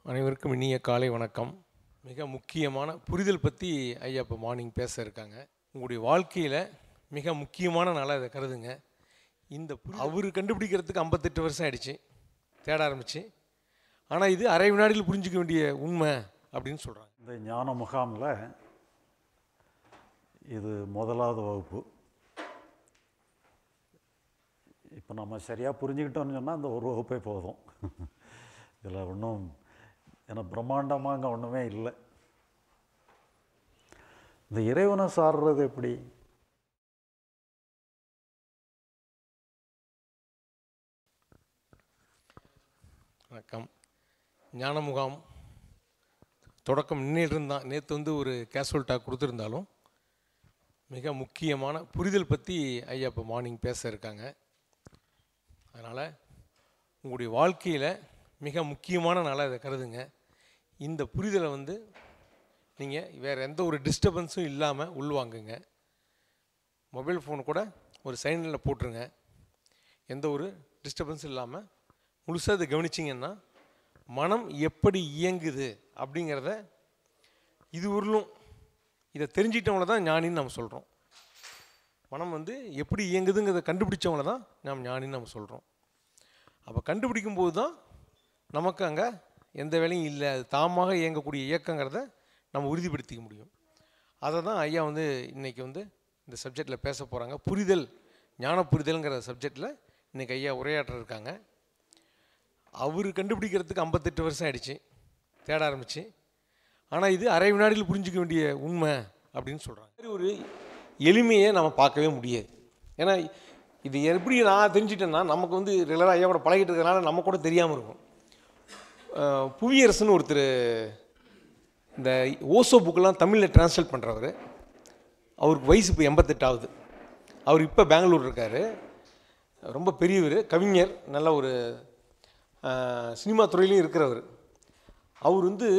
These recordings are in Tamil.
அனைவருக்கும் இனிய காலை வணக்கம் மிக முக்கியமான புரிதல் பற்றி ஐயா இப்போ மார்னிங் பேச இருக்காங்க உங்களுடைய வாழ்க்கையில் மிக முக்கியமான நாளாக இதை கருதுங்க இந்த அவர் கண்டுபிடிக்கிறதுக்கு ஐம்பத்தெட்டு வருஷம் ஆயிடுச்சு தேட ஆரம்பிச்சு ஆனால் இது அரை வினாடியில் புரிஞ்சிக்க வேண்டிய உண்மை அப்படின்னு சொல்கிறாங்க இந்த ஞான முகாமில் இது முதலாவது வகுப்பு இப்போ நம்ம சரியாக புரிஞ்சுக்கிட்டோம்னு சொன்னால் அந்த ஒரு வகுப்பே போதும் இதில் ஒன்றும் ஏன்னா பிரம்மாண்டமாக அங்கே ஒன்றுமே இல்லை இந்த இறைவனை சாடுறது எப்படி வணக்கம் ஞான முகாம் தொடக்கம் நின்றுட்டு தான் நேற்று வந்து ஒரு கேஷுவல் டாக் கொடுத்துருந்தாலும் மிக முக்கியமான புரிதல் பற்றி ஐயா இப்போ மார்னிங் பேச இருக்காங்க அதனால் உங்களுடைய வாழ்க்கையில் மிக முக்கியமான நாளாக இதை கருதுங்க இந்த புரிதலை வந்து நீங்கள் வேறு எந்த ஒரு டிஸ்டர்பன்ஸும் இல்லாமல் உள்வாங்குங்க மொபைல் ஃபோன் கூட ஒரு சைலண்டில் போட்டுருங்க எந்த ஒரு டிஸ்டர்பன்ஸும் இல்லாமல் முழுசாக இதை கவனிச்சிங்கன்னா மனம் எப்படி இயங்குது அப்படிங்கிறத இது உருளும் இதை தெரிஞ்சிட்டவங்கள தான் ஞானின்னு நம்ம சொல்கிறோம் மனம் வந்து எப்படி இயங்குதுங்கிறத கண்டுபிடிச்சவங்கள தான் நாம் ஞானின்னு நம்ம சொல்கிறோம் அப்போ கண்டுபிடிக்கும் போது தான் நமக்கு அங்கே எந்த வேலையும் இல்லை அது தாமாக இயங்கக்கூடிய இயக்கங்கிறத நம்ம உறுதிப்படுத்திக்க முடியும் அதை தான் ஐயா வந்து இன்றைக்கி வந்து இந்த சப்ஜெக்டில் பேச போகிறாங்க புரிதல் ஞான புரிதல்ங்கிற சப்ஜெக்டில் இன்றைக்கி ஐயா உரையாற்ற இருக்காங்க அவர் கண்டுபிடிக்கிறதுக்கு ஐம்பத்தெட்டு வருஷம் ஆயிடுச்சு தேட ஆரம்பிச்சு ஆனால் இது அரை வினாடியில் புரிஞ்சிக்க வேண்டிய உண்மை அப்படின்னு சொல்கிறாங்க ஒரு எளிமையை நம்ம பார்க்கவே முடியாது ஏன்னா இது எப்படி நான் தெரிஞ்சிட்டேன்னா நமக்கு வந்து ரெகுலராக ஐயா கூட பழகிட்டு இருக்கிறதுனால நம்ம கூட தெரியாமல் இருக்கும் அஹ் புவியரசன் ஒருத்தர் இந்த ஓசோ புக்கெல்லாம் தமிழில் டிரான்ஸ்லேட் பண்ணுறவர் அவருக்கு வயசு இப்போ எண்பத்தெட்டாவது அவர் இப்போ பெங்களூர் இருக்கார் ரொம்ப பெரியவர் கவிஞர் நல்ல ஒரு அஹ், சினிமா துறையிலையும் இருக்கிறவர் அவர் வந்து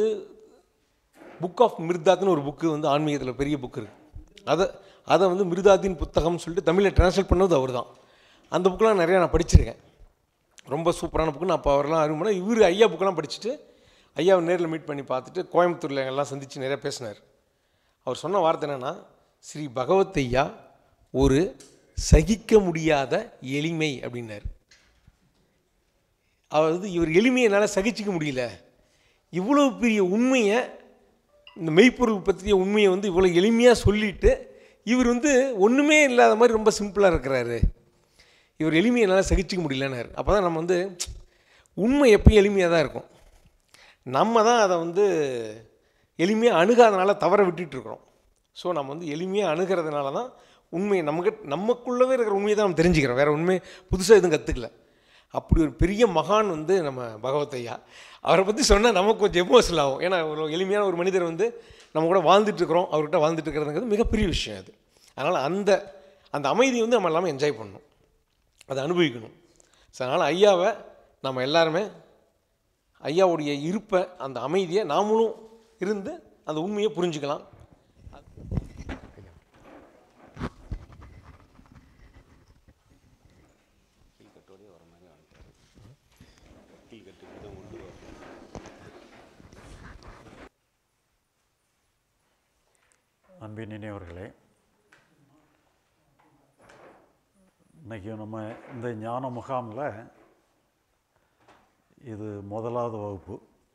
புக் ஆஃப் மிர்தாத்னு ஒரு புக்கு வந்து ஆன்மீகத்தில் பெரிய புக்கு இருக்குது அதை அதை வந்து மிர்தாத்தின் புத்தகம்னு சொல்லிட்டு தமிழில் டிரான்ஸ்லேட் பண்ணது அவர் தான் அந்த புக்கெலாம் நிறையா நான் படிச்சிருக்கேன் ரொம்ப சூப்பரான புக்கு நான் அப்போ அவரெல்லாம் அறிமுகம் இவர் ஐயா புக்கெல்லாம் படிச்சுட்டு ஐயாவை நேரில் மீட் பண்ணி பார்த்துட்டு கோயம்புத்தூரில் எல்லாம் சந்தித்து நிறையா பேசினார் அவர் சொன்ன வார்த்தை என்னென்னா ஸ்ரீ பகவத் ஐயா ஒரு சகிக்க முடியாத எளிமை அப்படின்னார் அதாவது இவர் எளிமையை என்னால் சகிச்சிக்க முடியல இவ்வளோ பெரிய உண்மையை இந்த மெய்ப்பொருள் பற்றிய உண்மையை வந்து இவ்வளோ எளிமையாக சொல்லிட்டு இவர் வந்து ஒன்றுமே இல்லாத மாதிரி ரொம்ப சிம்பிளாக இருக்கிறாரு இவர் எளிமையை என்னால் சகிச்சிக்க முடியலன்னாரு அப்போ தான் நம்ம வந்து உண்மை எப்பயும் எளிமையாக தான் இருக்கும் நம்ம தான் அதை வந்து எளிமையாக அணுகாதனால தவற விட்டுட்டு இருக்கிறோம் ஸோ நம்ம வந்து எளிமையாக அணுகிறதுனால தான் உண்மையை நமக்கு நமக்குள்ளவே இருக்கிற உண்மையை தான் நம்ம தெரிஞ்சுக்கிறோம் வேறு உண்மை புதுசாக எதுவும் கற்றுக்கல அப்படி ஒரு பெரிய மகான் வந்து நம்ம பகவத் ஐயா அவரை பற்றி சொன்னால் நமக்கு கொஞ்சம் எமோஷனல் ஆகும் ஏன்னா ஒரு எளிமையான ஒரு மனிதர் வந்து நம்ம கூட வாழ்ந்துட்டு இருக்கிறோம் அவர்கிட்ட வாழ்ந்துட்டு இருக்கிறதுங்கிறது மிகப்பெரிய விஷயம் அது அதனால் அந்த அந்த அமைதியை வந்து நம்ம எல்லாமே என்ஜாய் பண்ணணும் அதை அனுபவிக்கணும் ஸோ அதனால் ஐயாவை நம்ம எல்லாருமே ஐயாவுடைய இருப்பை அந்த அமைதியை நாமளும் இருந்து அந்த உண்மையை புரிஞ்சுக்கலாம் அன்பின் நினைவர்களே இன்றைக்கி நம்ம இந்த ஞான முகாமில் இது முதலாவது வகுப்பு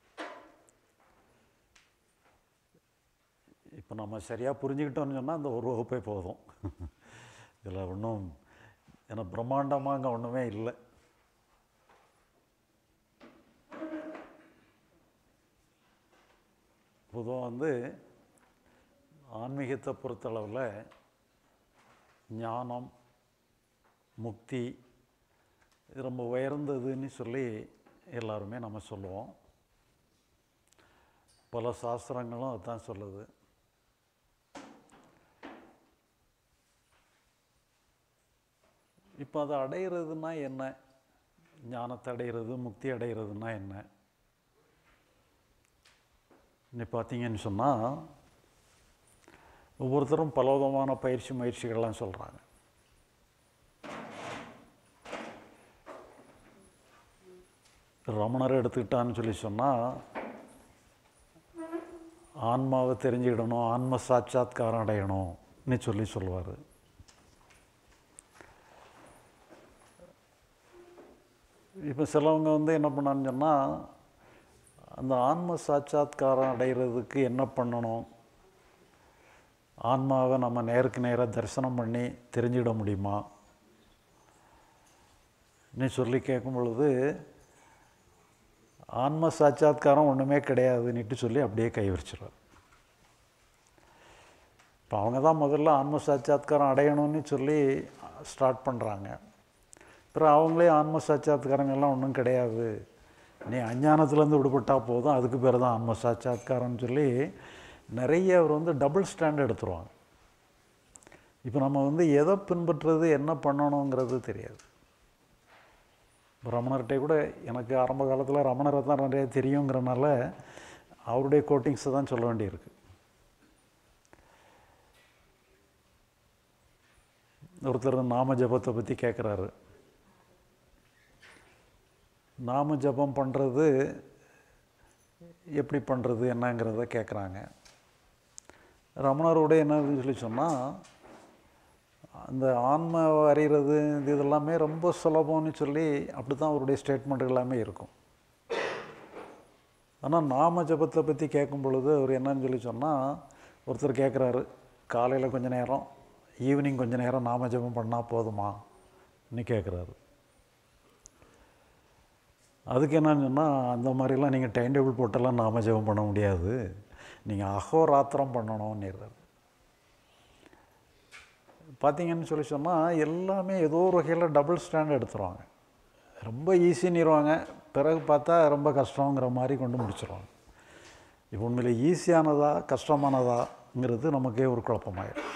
இப்போ நம்ம சரியாக புரிஞ்சுக்கிட்டோம்னு சொன்னால் அந்த ஒரு வகுப்பே போதும் இதில் ஒன்றும் ஏன்னா பிரம்மாண்டமாக அங்கே ஒன்றுமே இல்லை பொதுவாக வந்து ஆன்மீகத்தை பொறுத்தளவில் ஞானம் முக்தி இது ரொம்ப உயர்ந்ததுன்னு சொல்லி எல்லாருமே நம்ம சொல்லுவோம் பல சாஸ்திரங்களும் அதுதான் சொல்லுது இப்போ அதை அடையிறதுனா என்ன ஞானத்தை அடையிறது முக்தி அடைகிறதுனா என்ன இன்னைக்கு பார்த்தீங்கன்னு சொன்னால் ஒவ்வொருத்தரும் பலவிதமான பயிற்சி முயற்சிகள்லாம் சொல்கிறாங்க ரமணரை எடுத்துக்கிட்டான்னு சொல்லி சொன்னால் ஆன்மாவை தெரிஞ்சுக்கிடணும் ஆன்ம சாட்சாத்காரம் அடையணும்னு சொல்லி சொல்லுவார் இப்போ சிலவங்க வந்து என்ன பண்ணான்னு சொன்னால் அந்த ஆன்ம சாட்சாத்காரம் அடைகிறதுக்கு என்ன பண்ணணும் ஆன்மாவை நம்ம நேருக்கு நேராக தரிசனம் பண்ணி தெரிஞ்சிட முடியுமா நீ சொல்லி கேட்கும் பொழுது ஆன்ம சாட்சாத்காரம் ஒன்றுமே கிடையாதுன்னுட்டு சொல்லி அப்படியே கை விரிச்சிடுவார் இப்போ அவங்க தான் முதல்ல ஆன்ம சாட்சாத்காரம் அடையணும்னு சொல்லி ஸ்டார்ட் பண்ணுறாங்க அப்புறம் அவங்களே ஆன்ம சாட்சாத்காரங்கள்லாம் ஒன்றும் கிடையாது நீ அஞ்ஞானத்துலேருந்து விடுபட்டா போதும் அதுக்கு பேர் தான் ஆன்ம சாட்சாத்காரம்னு சொல்லி நிறைய அவர் வந்து டபுள் ஸ்டாண்ட் எடுத்துருவாங்க இப்போ நம்ம வந்து எதை பின்பற்றுறது என்ன பண்ணணுங்கிறது தெரியாது ரமணர்கிட்ட கூட எனக்கு ஆரம்ப காலத்தில் ரமணரை தான் நிறைய தெரியுங்கிறனால அவருடைய கோட்டிங்ஸை தான் சொல்ல வேண்டியிருக்கு ஒருத்தர் நாம ஜபத்தை பற்றி கேட்குறாரு நாம ஜபம் பண்ணுறது எப்படி பண்ணுறது என்னங்கிறத கேட்குறாங்க ரமணரோட என்னன்னு சொல்லி சொன்னால் அந்த ஆன்ம அறிகிறது இது இதெல்லாமே ரொம்ப சுலபம்னு சொல்லி அப்படி தான் அவருடைய ஸ்டேட்மெண்ட் எல்லாமே இருக்கும் ஆனால் நாம ஜபத்தை பற்றி கேட்கும் பொழுது அவர் என்னன்னு சொல்லி சொன்னால் ஒருத்தர் கேட்குறாரு காலையில் கொஞ்ச நேரம் ஈவினிங் கொஞ்ச நேரம் நாம ஜபம் பண்ணால் போதுமான்னு கேட்குறாரு அதுக்கு என்னன்னு சொன்னால் அந்த மாதிரிலாம் நீங்கள் டைம் டேபிள் போட்டெல்லாம் நாம ஜபம் பண்ண முடியாது நீங்கள் அகோராத்திரம் பண்ணணும்னுறாரு பார்த்தீங்கன்னு சொல்லி சொன்னால் எல்லாமே ஏதோ ஒரு வகையில் டபுள் ஸ்டாண்ட் எடுத்துருவாங்க ரொம்ப ஈஸின்னிடுவாங்க பிறகு பார்த்தா ரொம்ப கஷ்டங்கிற மாதிரி கொண்டு முடிச்சிருவாங்க இப்போ உண்மையில் ஈஸியானதா கஷ்டமானதாங்கிறது நமக்கே ஒரு குழப்பமாயிடும்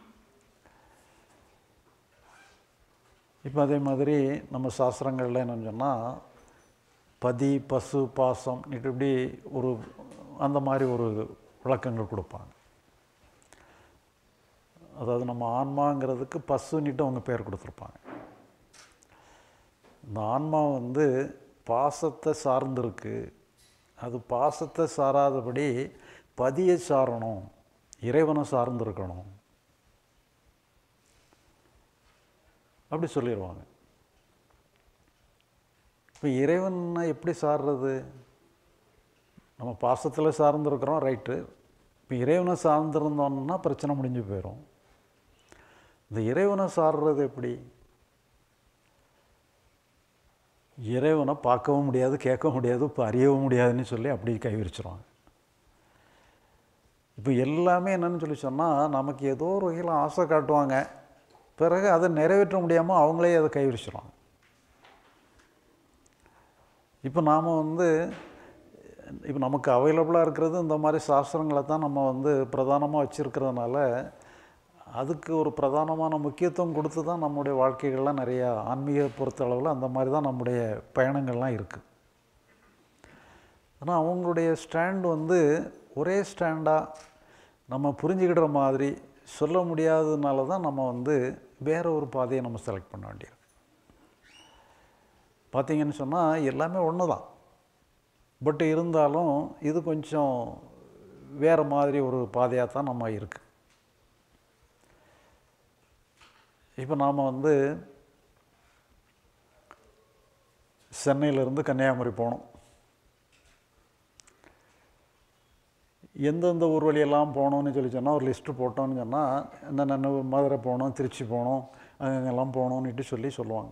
இப்போ அதே மாதிரி நம்ம சாஸ்திரங்களில் என்னன்னு சொன்னால் பதி பசு பாசம் இப்படி ஒரு அந்த மாதிரி ஒரு விளக்கங்கள் கொடுப்பாங்க அதாவது நம்ம ஆன்மாங்கிறதுக்கு பசுன்னுட்டு அவங்க பேர் கொடுத்துருப்பாங்க இந்த ஆன்மா வந்து பாசத்தை சார்ந்திருக்கு அது பாசத்தை சாராதபடி பதியை சாரணும் இறைவனை சார்ந்திருக்கணும் அப்படி சொல்லிடுவாங்க இப்போ இறைவனை எப்படி சார்றது நம்ம பாசத்தில் சார்ந்திருக்கிறோம் ரைட்டு இப்போ இறைவனை சார்ந்திருந்தோம்னா பிரச்சனை முடிஞ்சு போயிடும் இந்த இறைவனை சார்றது எப்படி இறைவனை பார்க்கவும் முடியாது கேட்கவும் முடியாது இப்போ அறியவும் முடியாதுன்னு சொல்லி அப்படி கை விரிச்சிருவாங்க இப்போ எல்லாமே என்னன்னு சொல்லி சொன்னால் நமக்கு ஏதோ ஒரு வகையில் ஆசை காட்டுவாங்க பிறகு அதை நிறைவேற்ற முடியாமல் அவங்களே அதை கை விரிச்சிருவாங்க இப்போ நாம் வந்து இப்போ நமக்கு அவைலபிளாக இருக்கிறது இந்த மாதிரி சாஸ்திரங்களை தான் நம்ம வந்து பிரதானமாக வச்சுருக்கிறதுனால அதுக்கு ஒரு பிரதானமான முக்கியத்துவம் கொடுத்து தான் நம்முடைய வாழ்க்கைகள்லாம் நிறையா ஆன்மீக பொறுத்தளவில் அந்த மாதிரி தான் நம்முடைய பயணங்கள்லாம் இருக்குது ஆனால் அவங்களுடைய ஸ்டாண்ட் வந்து ஒரே ஸ்டாண்டாக நம்ம புரிஞ்சுக்கிற மாதிரி சொல்ல முடியாததுனால தான் நம்ம வந்து வேற ஒரு பாதையை நம்ம செலக்ட் பண்ண வேண்டியது பார்த்தீங்கன்னு சொன்னால் எல்லாமே ஒன்று தான் பட் இருந்தாலும் இது கொஞ்சம் வேறு மாதிரி ஒரு பாதையாக தான் நம்ம இருக்குது இப்போ நாம் வந்து சென்னையிலேருந்து கன்னியாகுமரி போனோம் எந்தெந்த ஊர் வழியெல்லாம் போகணும்னு சொல்லி சொன்னால் ஒரு லிஸ்ட்டு போட்டோம்னு சொன்னால் என்னென்ன மதுரை போகணும் திருச்சி போகணும் அங்கெல்லாம் போகணுன்னுட்டு சொல்லி சொல்லுவாங்க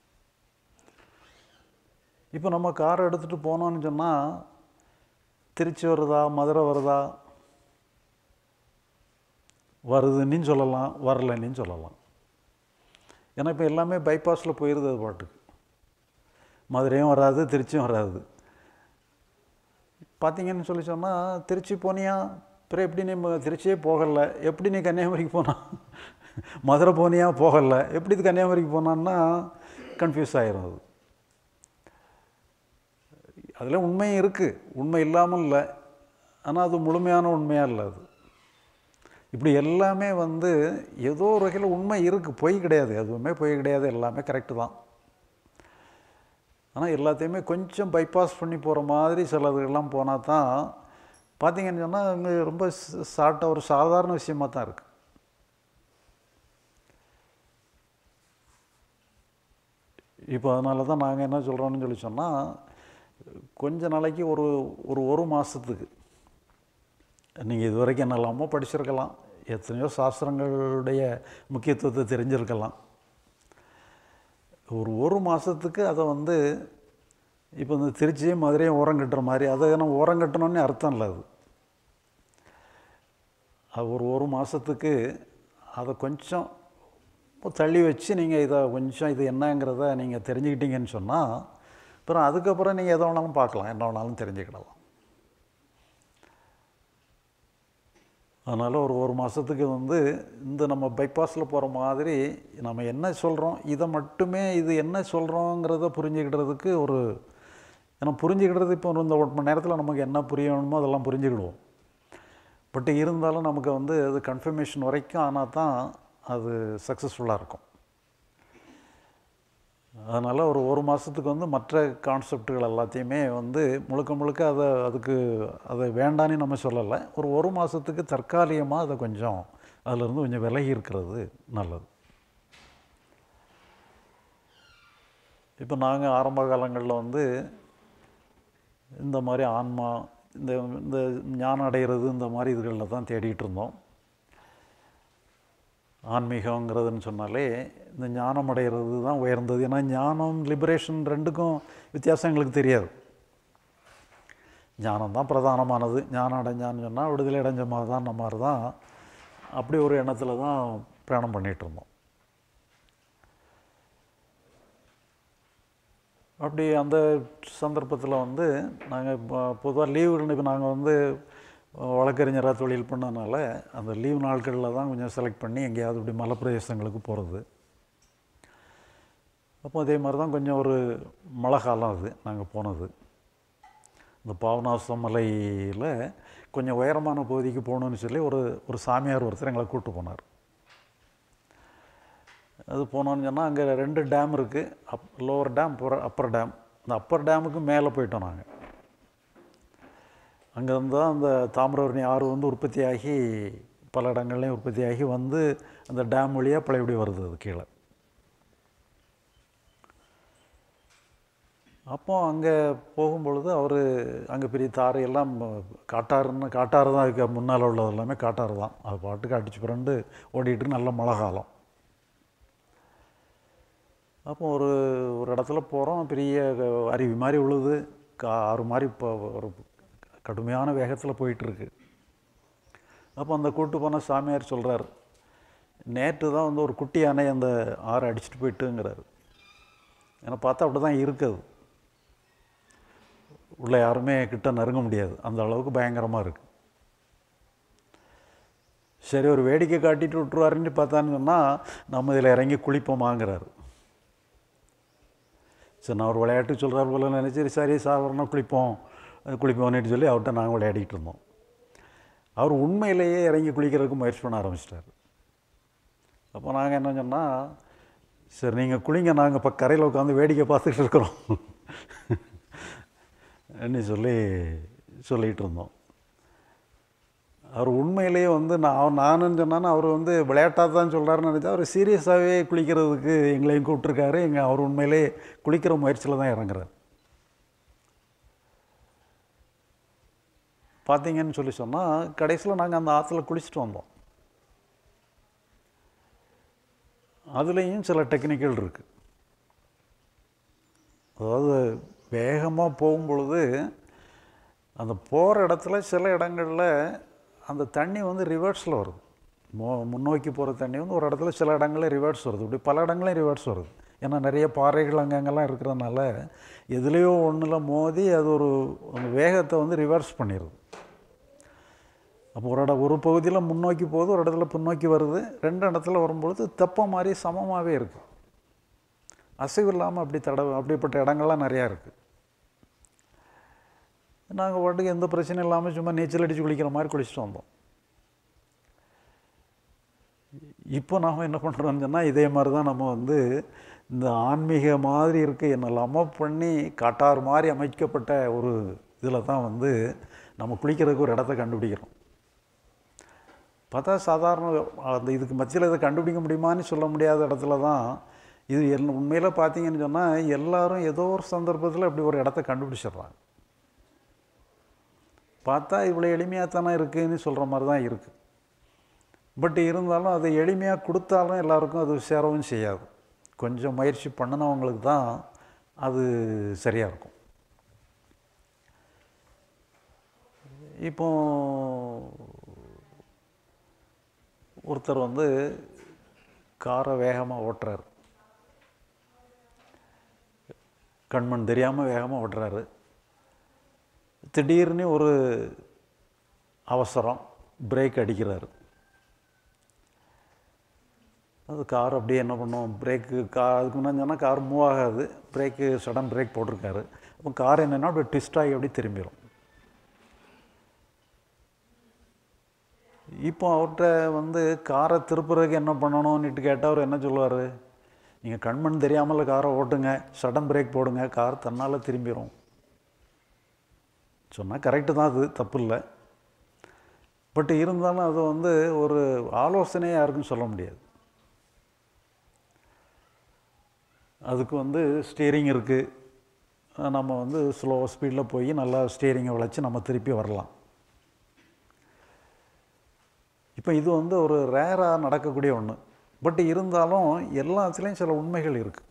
இப்போ நம்ம கார் எடுத்துகிட்டு போனோம்னு சொன்னால் திருச்சி வருதா மதுரை வருதா வருதுன்னு சொல்லலாம் வரலன்னு சொல்லலாம் ஏன்னா இப்போ எல்லாமே பைபாஸில் போயிடுது அது பாட்டுக்கு மதுரையும் வராது திருச்சியும் வராது பார்த்தீங்கன்னு சொல்லி சொன்னால் திருச்சி போனியா பிறகு எப்படி நீ ம- திருச்சியே போகலை எப்படி நீ கன்னியாகுமரிக்கு போனா மதுரை போனியா போகலை எப்படி இது கன்னியாகுமரிக்கு போனான்னா கன்ஃபியூஸ் ஆயிரும் அது அதில் உண்மையும் இருக்குது உண்மை இல்லாமல் இல்லை ஆனால் அது முழுமையான உண்மையாக இல்லை அது இப்படி எல்லாமே வந்து ஏதோ ஒரு வகையில் உண்மை இருக்குது பொய் கிடையாது எதுவுமே பொய் கிடையாது எல்லாமே கரெக்டு தான் ஆனால் எல்லாத்தையுமே கொஞ்சம் பைபாஸ் பண்ணி போகிற மாதிரி சிலதுகள்லாம் போனால் தான் பார்த்தீங்கன்னு சொன்னால் அங்கே ரொம்ப ஷார்ட்டாக ஒரு சாதாரண விஷயமா தான் இருக்குது இப்போ அதனால தான் நாங்கள் என்ன சொல்கிறோம்னு சொல்லி சொன்னால் கொஞ்ச நாளைக்கு ஒரு ஒரு ஒரு மாதத்துக்கு நீங்கள் இது வரைக்கும் என்னெல்லாமோ படிச்சிருக்கலாம் எத்தனையோ சாஸ்திரங்களுடைய முக்கியத்துவத்தை தெரிஞ்சிருக்கலாம் ஒரு ஒரு மாதத்துக்கு அதை வந்து இப்போ இந்த திருச்சியும் மதுரையும் ஓரம் கட்டுற மாதிரி அதை நம்ம ஓரம் கட்டணும்னு அர்த்தம் இல்லை அது அது ஒரு ஒரு மாதத்துக்கு அதை கொஞ்சம் தள்ளி வச்சு நீங்கள் இதை கொஞ்சம் இது என்னங்கிறத நீங்கள் தெரிஞ்சுக்கிட்டீங்கன்னு சொன்னால் அப்புறம் அதுக்கப்புறம் நீங்கள் எதை வேணாலும் பார்க்கலாம் என்ன வேணாலும் தெரிஞ்சுக்கிடலாம் அதனால் ஒரு ஒரு மாதத்துக்கு வந்து இந்த நம்ம பைபாஸில் போகிற மாதிரி நம்ம என்ன சொல்கிறோம் இதை மட்டுமே இது என்ன சொல்கிறோங்கிறத புரிஞ்சுக்கிடுறதுக்கு ஒரு ஏன்னா புரிஞ்சுக்கிடுறது இப்போ இந்த ஒரு மணி நேரத்தில் நமக்கு என்ன புரியணுமோ அதெல்லாம் புரிஞ்சுக்கிடுவோம் பட் இருந்தாலும் நமக்கு வந்து அது கன்ஃபர்மேஷன் வரைக்கும் ஆனால் தான் அது சக்ஸஸ்ஃபுல்லாக இருக்கும் அதனால் ஒரு ஒரு மாதத்துக்கு வந்து மற்ற கான்செப்டுகள் எல்லாத்தையுமே வந்து முழுக்க முழுக்க அதை அதுக்கு அதை வேண்டான்னு நம்ம சொல்லலை ஒரு ஒரு மாதத்துக்கு தற்காலிகமாக அதை கொஞ்சம் அதிலிருந்து கொஞ்சம் விலகி இருக்கிறது நல்லது இப்போ நாங்கள் ஆரம்ப காலங்களில் வந்து இந்த மாதிரி ஆன்மா இந்த இந்த ஞானம் அடைகிறது இந்த மாதிரி இதுகளில் தான் தேடிட்டு இருந்தோம் ஆன்மீகங்கிறதுன்னு சொன்னாலே இந்த ஞானம் அடைகிறது தான் உயர்ந்தது ஏன்னா ஞானம் லிபரேஷன் ரெண்டுக்கும் வித்தியாசம் எங்களுக்கு தெரியாது ஞானம் தான் பிரதானமானது ஞானம் அடைஞ்சான்னு சொன்னால் விடுதலை அடைஞ்ச மாதிரி தான் நம்ம மாதிரி தான் அப்படி ஒரு எண்ணத்தில் தான் பிரயாணம் பண்ணிகிட்டு இருந்தோம் அப்படி அந்த சந்தர்ப்பத்தில் வந்து நாங்கள் பொதுவாக லீவு இப்போ நாங்கள் வந்து வழக்கறிஞராக தொழில் பண்ணனால அந்த லீவ் நாட்களில் தான் கொஞ்சம் செலக்ட் பண்ணி எங்கேயாவது இப்படி மலை பிரதேசங்களுக்கு போகிறது அப்போ அதே மாதிரி தான் கொஞ்சம் ஒரு மழை காலம் அது நாங்கள் போனது இந்த பாவநாசம் மலையில் கொஞ்சம் உயரமான பகுதிக்கு போகணுன்னு சொல்லி ஒரு ஒரு சாமியார் ஒருத்தர் எங்களை கூப்பிட்டு போனார் அது போனோன்னு சொன்னால் அங்கே ரெண்டு டேம் இருக்குது up lower dam upper dam இந்த அப்பர் டேமுக்கு மேலே போயிட்டோம் நாங்கள் அங்கேருந்து தான் அந்த தாமிரபரணி ஆறு வந்து உற்பத்தியாகி பல இடங்கள்லையும் உற்பத்தியாகி வந்து அந்த டேம் வழியாக பழையபடி வருது அது கீழே அப்போ அங்கே போகும்பொழுது அவர் அங்கே பெரிய தாரை எல்லாம் காட்டாறுன்னு காட்டாறு தான் அதுக்கு முன்னால் உள்ளது எல்லாமே காட்டாறு தான் அது பாட்டுக்கு அடிச்சு புரண்டு ஓடிட்டு நல்ல மழை காலம் அப்போ ஒரு ஒரு இடத்துல போகிறோம் பெரிய அருவி மாதிரி உழுது கா ஆறு மாதிரி இப்போ ஒரு கடுமையான வேகத்தில் போயிட்டுருக்கு அப்போ அந்த கூட்டு போன சாமியார் சொல்கிறார் நேற்று தான் வந்து ஒரு குட்டி யானை அந்த ஆறு அடிச்சுட்டு போயிட்டுங்கிறாரு ஏன்னா பார்த்தா அப்படி தான் இருக்குது உள்ளே யாருமே கிட்ட நெருங்க முடியாது அந்த அளவுக்கு பயங்கரமாக இருக்குது சரி ஒரு வேடிக்கை காட்டிட்டு விட்டுருவாருன்னு பார்த்தான்னு சொன்னால் நம்ம இதில் இறங்கி குளிப்போமாங்கிறாரு சரி நான் ஒரு விளையாட்டு சொல்கிறார் போல நினச்சி சரி சாதாரண குளிப்போம் குளிப்போம்னு சொல்லி அவர்கிட்ட நாங்கள் விளையாடிட்டு இருந்தோம் அவர் உண்மையிலேயே இறங்கி குளிக்கிறதுக்கு முயற்சி பண்ண ஆரம்பிச்சிட்டார் அப்போ நாங்கள் என்ன சொன்னால் சரி நீங்கள் குளிங்க நாங்கள் இப்போ கரையில் உட்காந்து வேடிக்கை பார்த்துட்டு இருக்கிறோம் ன்னு சொல்லி சொல்லிகிட்டு இருந்தோம் அவர் உண்மையிலேயே வந்து நான் நானுன்னு சொன்னான்னு அவர் வந்து விளையாட்டாக தான் சொல்கிறாருன்னு நினச்சா அவர் சீரியஸாகவே குளிக்கிறதுக்கு எங்களையும் கூப்பிட்ருக்காரு எங்கள் அவர் உண்மையிலே குளிக்கிற முயற்சியில் தான் இறங்குறார் பார்த்தீங்கன்னு சொல்லி சொன்னால் கடைசியில் நாங்கள் அந்த ஆற்றுல குளிச்சுட்டு வந்தோம் அதுலேயும் சில டெக்னிக்கல் இருக்குது அதாவது வேகமாக போகும்பொழுது அந்த போகிற இடத்துல சில இடங்களில் அந்த தண்ணி வந்து ரிவர்ஸில் வருது மோ முன்னோக்கி போகிற தண்ணி வந்து ஒரு இடத்துல சில இடங்களில் ரிவர்ஸ் வருது இப்படி பல இடங்களையும் ரிவர்ஸ் வருது ஏன்னா நிறைய பாறைகள் அங்கங்கெல்லாம் இருக்கிறதுனால எதுலேயோ ஒன்றில் மோதி அது ஒரு அந்த வேகத்தை வந்து ரிவர்ஸ் பண்ணிடுது அப்போ ஒரு இடம் ஒரு பகுதியில் முன்னோக்கி போகுது ஒரு இடத்துல பின்னோக்கி வருது ரெண்டு இடத்துல வரும்பொழுது தெப்ப மாதிரி சமமாகவே இருக்குது அசைவு இல்லாமல் அப்படி தட அப்படிப்பட்ட இடங்கள்லாம் நிறையா இருக்குது நாங்கள் பாட்டுக்கு எந்த பிரச்சனையும் இல்லாமல் சும்மா நீச்சல் அடித்து குளிக்கிற மாதிரி குளிச்சுட்டு வந்தோம் இப்போ நாம் என்ன பண்ணுறோம்னு சொன்னால் இதே மாதிரி தான் நம்ம வந்து இந்த ஆன்மீக மாதிரி இருக்க என்னெல்லாமோ பண்ணி காட்டார் மாதிரி அமைக்கப்பட்ட ஒரு இதில் தான் வந்து நம்ம குளிக்கிறதுக்கு ஒரு இடத்த கண்டுபிடிக்கிறோம் பார்த்தா சாதாரண அந்த இதுக்கு மத்தியில் இதை கண்டுபிடிக்க முடியுமான்னு சொல்ல முடியாத இடத்துல தான் இது எல் உண்மையில் பார்த்தீங்கன்னு சொன்னால் எல்லாரும் ஏதோ ஒரு சந்தர்ப்பத்தில் இப்படி ஒரு இடத்த கண்டுபிடிச்சிடுறாங்க பார்த்தா இவ்வளோ எளிமையாக தானே இருக்குதுன்னு சொல்கிற மாதிரி தான் இருக்குது பட் இருந்தாலும் அதை எளிமையாக கொடுத்தாலும் எல்லாருக்கும் அது சேரவும் செய்யாது கொஞ்சம் முயற்சி பண்ணினவங்களுக்கு தான் அது சரியாக இருக்கும் இப்போ ஒருத்தர் வந்து காரை வேகமாக ஓட்டுறாரு கண்மண் தெரியாமல் வேகமாக ஓட்டுறாரு திடீர்னு ஒரு அவசரம் பிரேக் அடிக்கிறாரு அது கார் அப்படியே என்ன பண்ணும் பிரேக்கு கா அதுக்கு முன்னாடி சொன்னால் கார் மூவ் ஆகாது பிரேக்கு சடன் பிரேக் போட்டிருக்காரு அப்போ கார் என்னென்னா அப்படியே ட்விஸ்ட் ஆகி அப்படியே திரும்பிடும் இப்போ அவர்கிட்ட வந்து காரை திருப்புறதுக்கு என்ன பண்ணணும்னுட்டு கேட்டால் அவர் என்ன சொல்லுவார் நீங்கள் கண்மண் தெரியாமல் காரை ஓட்டுங்க சடன் பிரேக் போடுங்க கார் தன்னால் திரும்பிடும் சொன்னால் கரெக்டு தான் அது தப்பு இல்லை பட் இருந்தாலும் அது வந்து ஒரு ஆலோசனையாக யாருக்கும் சொல்ல முடியாது அதுக்கு வந்து ஸ்டியரிங் இருக்குது நம்ம வந்து ஸ்லோ ஸ்பீடில் போய் நல்லா ஸ்டியரிங்கை வளைச்சி நம்ம திருப்பி வரலாம் இப்போ இது வந்து ஒரு ரேராக நடக்கக்கூடிய ஒன்று பட் இருந்தாலும் எல்லாத்துலேயும் சில உண்மைகள் இருக்குது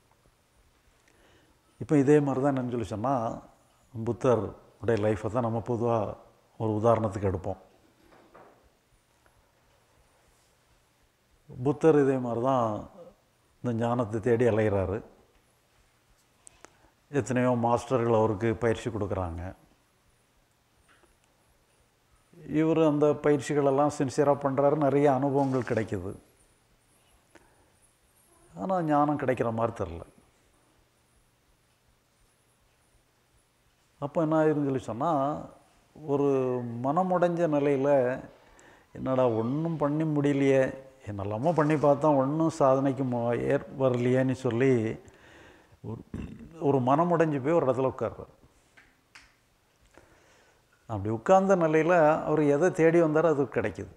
இப்போ இதே மாதிரி தான் என்னன்னு சொல்லி சொன்னால் புத்தர் உடைய லைஃப்பை தான் நம்ம பொதுவாக ஒரு உதாரணத்துக்கு எடுப்போம் புத்தர் இதே மாதிரி தான் இந்த ஞானத்தை தேடி அலைகிறாரு எத்தனையோ மாஸ்டர்கள் அவருக்கு பயிற்சி கொடுக்குறாங்க இவர் அந்த பயிற்சிகளெல்லாம் சின்சியராக பண்ணுறாரு நிறைய அனுபவங்கள் கிடைக்குது ஆனால் ஞானம் கிடைக்கிற மாதிரி தெரில அப்போ என்ன ஆயிருன்னு சொல்லி சொன்னால் ஒரு மனமுடைஞ்ச நிலையில் என்னடா ஒன்றும் பண்ணி முடியலையே என்னெல்லாமோ பண்ணி பார்த்தா ஒன்றும் சாதனைக்கு மோ ஏற் வரலையேன்னு சொல்லி ஒரு ஒரு மனமுடைஞ்சு போய் ஒரு இடத்துல உட்கார்றார் அப்படி உட்கார்ந்த நிலையில் அவர் எதை தேடி வந்தாரோ அது கிடைக்குது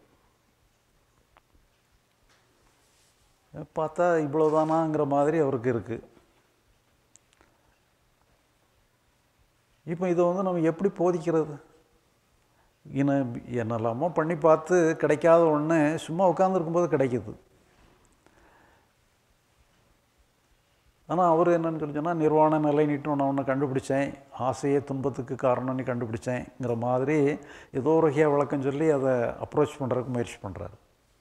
பார்த்தா இவ்வளோதானாங்கிற மாதிரி அவருக்கு இருக்குது இப்போ இதை வந்து நம்ம எப்படி போதிக்கிறது இன்னும் என்னெல்லாமோ பண்ணி பார்த்து கிடைக்காத ஒன்று சும்மா உட்காந்துருக்கும்போது கிடைக்குது ஆனால் அவர் என்னன்னு சொல்லி சொன்னால் நிர்வாண நிலை நீட்டு நான் ஒன்று கண்டுபிடிச்சேன் ஆசையே துன்பத்துக்கு காரணம்னு கண்டுபிடிச்சேங்கிற மாதிரி ஏதோ ஒரு வகையாக விளக்கம் சொல்லி அதை அப்ரோச் பண்ணுறதுக்கு முயற்சி பண்ணுறாரு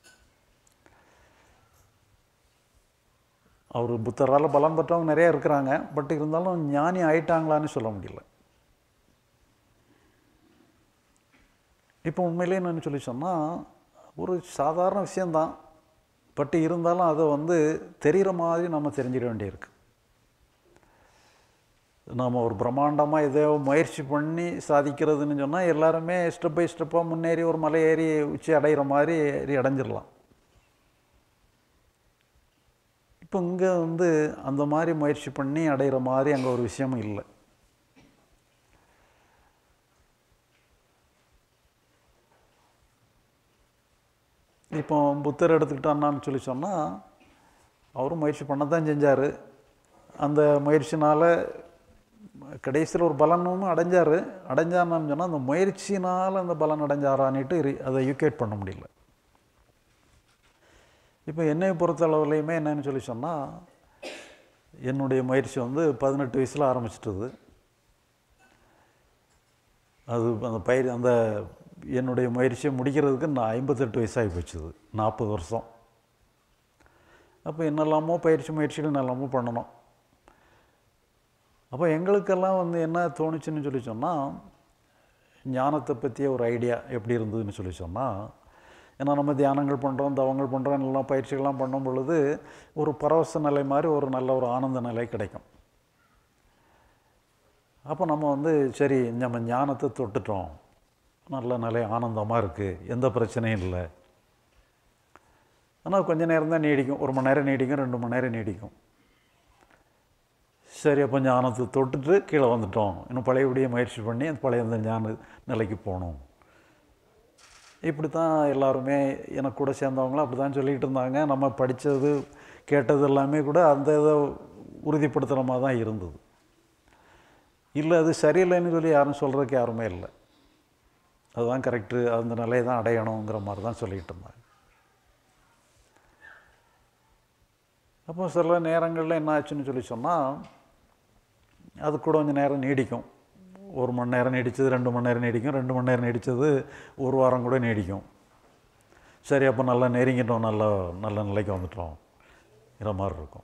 அவர் புத்தரால் பலம் பெற்றவங்க நிறையா இருக்கிறாங்க பட் இருந்தாலும் ஞானி ஆயிட்டாங்களான்னு சொல்ல முடியல இப்போ உண்மையிலே என்னன்னு சொல்லி சொன்னால் ஒரு சாதாரண விஷயந்தான் பட் இருந்தாலும் அதை வந்து தெரிகிற மாதிரி நம்ம தெரிஞ்சிட வேண்டியிருக்கு நாம் ஒரு பிரம்மாண்டமாக ஏதோ முயற்சி பண்ணி சாதிக்கிறதுன்னு சொன்னால் எல்லாருமே ஸ்டெப் பை ஸ்டெப்பாக முன்னேறி ஒரு மலை ஏறி உச்சி அடைகிற மாதிரி ஏறி அடைஞ்சிடலாம் இப்போ இங்கே வந்து அந்த மாதிரி முயற்சி பண்ணி அடைகிற மாதிரி அங்கே ஒரு விஷயமும் இல்லை இப்போ புத்தர் எடுத்துக்கிட்டான்னு சொல்லி சொன்னால் அவரும் முயற்சி பண்ண தான் செஞ்சார் அந்த முயற்சினால் கடைசியில் ஒரு பலனும் அடைஞ்சார் அடைஞ்சான்னு சொன்னால் அந்த முயற்சினால் அந்த பலன் அடைஞ்சாரான்னுட்டு இரு- அதை யூகேட் பண்ண முடியல இப்போ என்னை பொறுத்த அளவுலையுமே என்னன்னு சொல்லி சொன்னால் என்னுடைய முயற்சி வந்து பதினெட்டு வயசில் ஆரம்பிச்சிட்டது அது அந்த பயிர் அந்த என்னுடைய முயற்சியை முடிக்கிறதுக்கு நான் ஐம்பத்தெட்டு வயசாகி போச்சுது நாற்பது வருஷம் அப்போ என்னெல்லாமோ பயிற்சி முயற்சிகள் என்னெல்லாமோ பண்ணணும் அப்போ எங்களுக்கெல்லாம் வந்து என்ன தோணுச்சுன்னு சொல்லி சொன்னால் ஞானத்தை பற்றிய ஒரு ஐடியா எப்படி இருந்ததுன்னு சொல்லி சொன்னால் ஏன்னா நம்ம தியானங்கள் பண்ணுறோம் தவங்கள் பண்ணுறோம் எல்லாம் பயிற்சிகள்லாம் பண்ணும் பொழுது ஒரு பரவச நிலை மாதிரி ஒரு நல்ல ஒரு ஆனந்த நிலை கிடைக்கும் அப்போ நம்ம வந்து சரி நம்ம ஞானத்தை தொட்டுட்டோம் நல்ல நிலை ஆனந்தமாக இருக்குது எந்த பிரச்சனையும் இல்லை ஆனால் கொஞ்ச நேரம் தான் நீடிக்கும் ஒரு மணி நேரம் நீடிக்கும் ரெண்டு மணி நேரம் நீடிக்கும் சரி அப்போ ஞானத்தை தொட்டுட்டு கீழே வந்துட்டோம் இன்னும் பழையபடியே முயற்சி பண்ணி அந்த பழைய அந்த ஞான நிலைக்கு போகணும் இப்படி தான் எல்லாருமே எனக்கு கூட சேர்ந்தவங்களும் அப்படி தான் சொல்லிக்கிட்டு இருந்தாங்க நம்ம படித்தது கேட்டது எல்லாமே கூட அந்த இதை உறுதிப்படுத்துகிற மாதிரி தான் இருந்தது இல்லை அது சரியில்லைன்னு சொல்லி யாரும் சொல்கிறதுக்கு யாருமே இல்லை அதுதான் கரெக்டு அந்த நிலையை தான் அடையணுங்கிற மாதிரி தான் சொல்லிக்கிட்டு இருந்தாங்க அப்போ சில நேரங்களில் என்ன ஆச்சுன்னு சொல்லி சொன்னால் அது கூட கொஞ்சம் நேரம் நீடிக்கும் ஒரு மணி நேரம் நீடித்தது ரெண்டு மணி நேரம் நீடிக்கும் ரெண்டு மணி நேரம் நீடித்தது ஒரு வாரம் கூட நீடிக்கும் சரி அப்போ நல்லா நெருங்கிட்டோம் நல்ல நல்ல நிலைக்கு வந்துட்டோம் மாதிரி இருக்கும்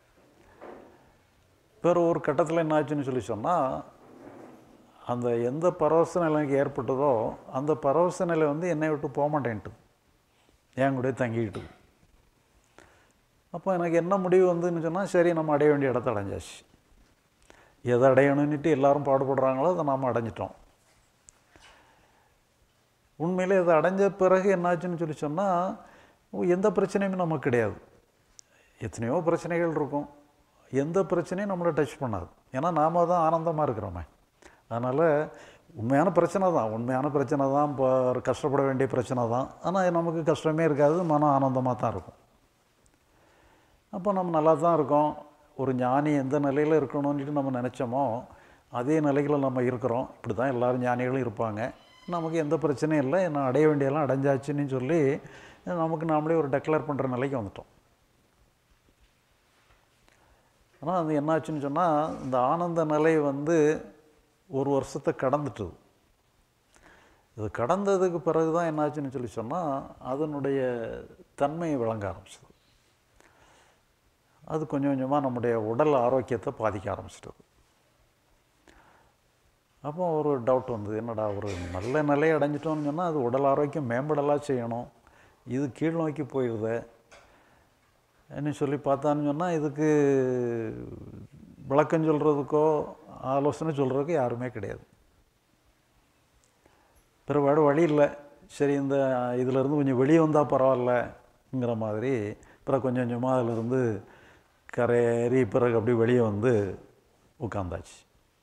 பிற ஒரு கட்டத்தில் என்ன ஆச்சுன்னு சொல்லி சொன்னால் அந்த எந்த பரவச நிலை எனக்கு ஏற்பட்டதோ அந்த பரவச நிலை வந்து என்னை விட்டு போக மாட்டேன்ட்டுது என் கூட தங்கிக்கிட்டுது அப்போ எனக்கு என்ன முடிவு வந்துன்னு சொன்னால் சரி நம்ம அடைய வேண்டிய இடத்த அடைஞ்சாச்சு எதை அடையணும்னுட்டு எல்லாரும் பாடுபடுறாங்களோ அதை நாம் அடைஞ்சிட்டோம் உண்மையிலே இதை அடைஞ்ச பிறகு என்னாச்சுன்னு சொல்லி சொன்னால் எந்த பிரச்சனையுமே நமக்கு கிடையாது எத்தனையோ பிரச்சனைகள் இருக்கும் எந்த பிரச்சனையும் நம்மளை டச் பண்ணாது ஏன்னா நாம தான் ஆனந்தமாக இருக்கிறோமே அதனால் உண்மையான பிரச்சனை தான் உண்மையான பிரச்சனை தான் இப்போ கஷ்டப்பட வேண்டிய பிரச்சனை தான் ஆனால் நமக்கு கஷ்டமே இருக்காது மனம் ஆனந்தமாக தான் இருக்கும் அப்போ நம்ம நல்லா தான் இருக்கோம் ஒரு ஞானி எந்த நிலையில் இருக்கணும்னு நம்ம நினச்சோமோ அதே நிலையில் நம்ம இருக்கிறோம் இப்படி தான் எல்லோரும் ஞானிகளும் இருப்பாங்க நமக்கு எந்த பிரச்சனையும் இல்லை நான் அடைய வேண்டியெல்லாம் அடைஞ்சாச்சுன்னு சொல்லி நமக்கு நாமளே ஒரு டெக்ளேர் பண்ணுற நிலைக்கு வந்துட்டோம் ஆனால் அது என்னாச்சுன்னு சொன்னால் இந்த ஆனந்த நிலை வந்து ஒரு வருஷத்தை கடந்துட்டுது இது கடந்ததுக்கு பிறகு தான் என்னாச்சுன்னு சொல்லி சொன்னால் அதனுடைய தன்மையை விளங்க ஆரம்பிச்சது அது கொஞ்சம் கொஞ்சமாக நம்முடைய உடல் ஆரோக்கியத்தை பாதிக்க ஆரம்பிச்சிட்டது அப்போ ஒரு டவுட் வந்தது என்னடா ஒரு நல்ல நிலையை அடைஞ்சிட்டோம்னு சொன்னால் அது உடல் ஆரோக்கியம் மேம்படலாம் செய்யணும் இது கீழ் நோக்கி போயிடுது என்ன சொல்லி பார்த்தான்னு சொன்னால் இதுக்கு விளக்கம் சொல்கிறதுக்கோ ஆலோசனை சொல்கிறதுக்கோ யாருமே கிடையாது பிறகு வழி இல்லை சரி இந்த இதிலேருந்து கொஞ்சம் வெளியே வந்தால் பரவாயில்லங்கிற மாதிரி பிறகு கொஞ்சம் கொஞ்சமாக அதிலிருந்து கரையேறி பிறகு அப்படியே வெளியே வந்து உட்காந்தாச்சு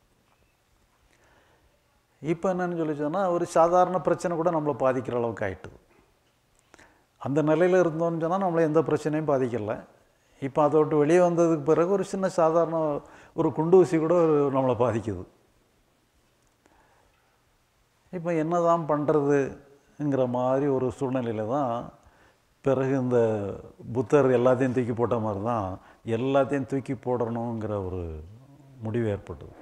இப்போ என்னன்னு சொல்லி சொன்னால் ஒரு சாதாரண பிரச்சனை கூட நம்மளை பாதிக்கிற அளவுக்கு ஆயிட்டுது அந்த நிலையில் இருந்தோம்னு சொன்னால் நம்மளை எந்த பிரச்சனையும் பாதிக்கலை இப்போ அதை விட்டு வெளியே வந்ததுக்கு பிறகு ஒரு சின்ன சாதாரண ஒரு குண்டு ஊசி கூட ஒரு நம்மளை பாதிக்குது இப்போ என்ன தான் பண்ணுறதுங்கிற மாதிரி ஒரு சூழ்நிலையில் தான் பிறகு இந்த புத்தர் எல்லாத்தையும் தூக்கி போட்ட மாதிரி தான் எல்லாத்தையும் தூக்கி போடணுங்கிற ஒரு முடிவு ஏற்பட்டது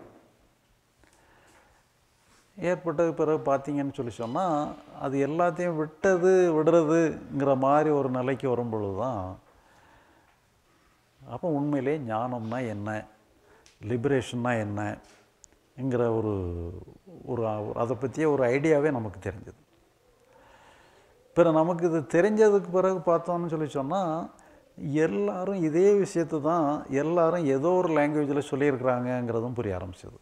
ஏற்பட்டது பிறகு பார்த்தீங்கன்னு சொல்லி சொன்னால் அது எல்லாத்தையும் விட்டது விடுறதுங்கிற மாதிரி ஒரு நிலைக்கு வரும் பொழுது தான் அப்போ உண்மையிலே ஞானம்னா என்ன லிபரேஷன்னா என்னங்கிற ஒரு ஒரு அதை பற்றிய ஒரு ஐடியாவே நமக்கு தெரிஞ்சது பிற நமக்கு இது தெரிஞ்சதுக்கு பிறகு பார்த்தோம்னு சொல்லி சொன்னால் எல்லாரும் இதே விஷயத்தை தான் எல்லாரும் ஏதோ ஒரு லாங்குவேஜில் சொல்லியிருக்கிறாங்கங்கிறதும் புரிய ஆரம்பிச்சது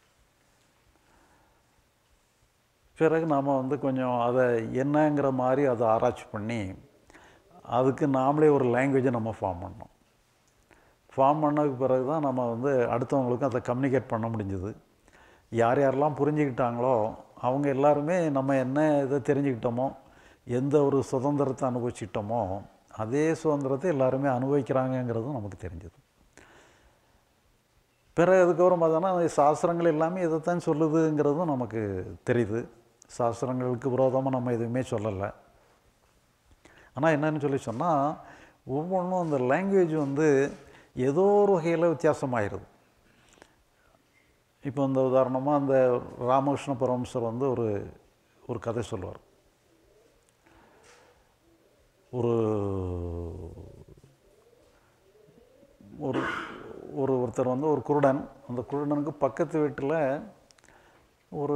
பிறகு நாம் வந்து கொஞ்சம் அதை என்னங்கிற மாதிரி அதை ஆராய்ச்சி பண்ணி அதுக்கு நாமளே ஒரு லாங்குவேஜை நம்ம ஃபார்ம் பண்ணோம் ஃபார்ம் பண்ணதுக்கு பிறகு தான் நம்ம வந்து அடுத்தவங்களுக்கும் அதை கம்யூனிகேட் பண்ண முடிஞ்சுது யார் யாரெல்லாம் புரிஞ்சுக்கிட்டாங்களோ அவங்க எல்லாருமே நம்ம என்ன இதை தெரிஞ்சுக்கிட்டோமோ எந்த ஒரு சுதந்திரத்தை அனுபவிச்சிட்டோமோ அதே சுதந்திரத்தை எல்லாருமே அனுபவிக்கிறாங்கங்கிறதும் நமக்கு தெரிஞ்சது பிறகு அதுக்கப்புறம் பார்த்தோன்னா சாஸ்திரங்கள் எல்லாமே இதைத்தான் சொல்லுதுங்கிறதும் நமக்கு தெரியுது சாஸ்திரங்களுக்கு விரோதமாக நம்ம எதுவுமே சொல்லலை ஆனால் என்னன்னு சொல்லி சொன்னால் ஒவ்வொன்றும் அந்த லாங்குவேஜ் வந்து ஏதோ ஒரு வகையில் வித்தியாசமாயிருது இப்போ இந்த உதாரணமாக அந்த ராமகிருஷ்ண பரமசர் வந்து ஒரு ஒரு கதை சொல்லுவார் ஒரு ஒரு ஒரு ஒருத்தர் வந்து ஒரு குருடன் அந்த குருடனுக்கு பக்கத்து வீட்டில் ஒரு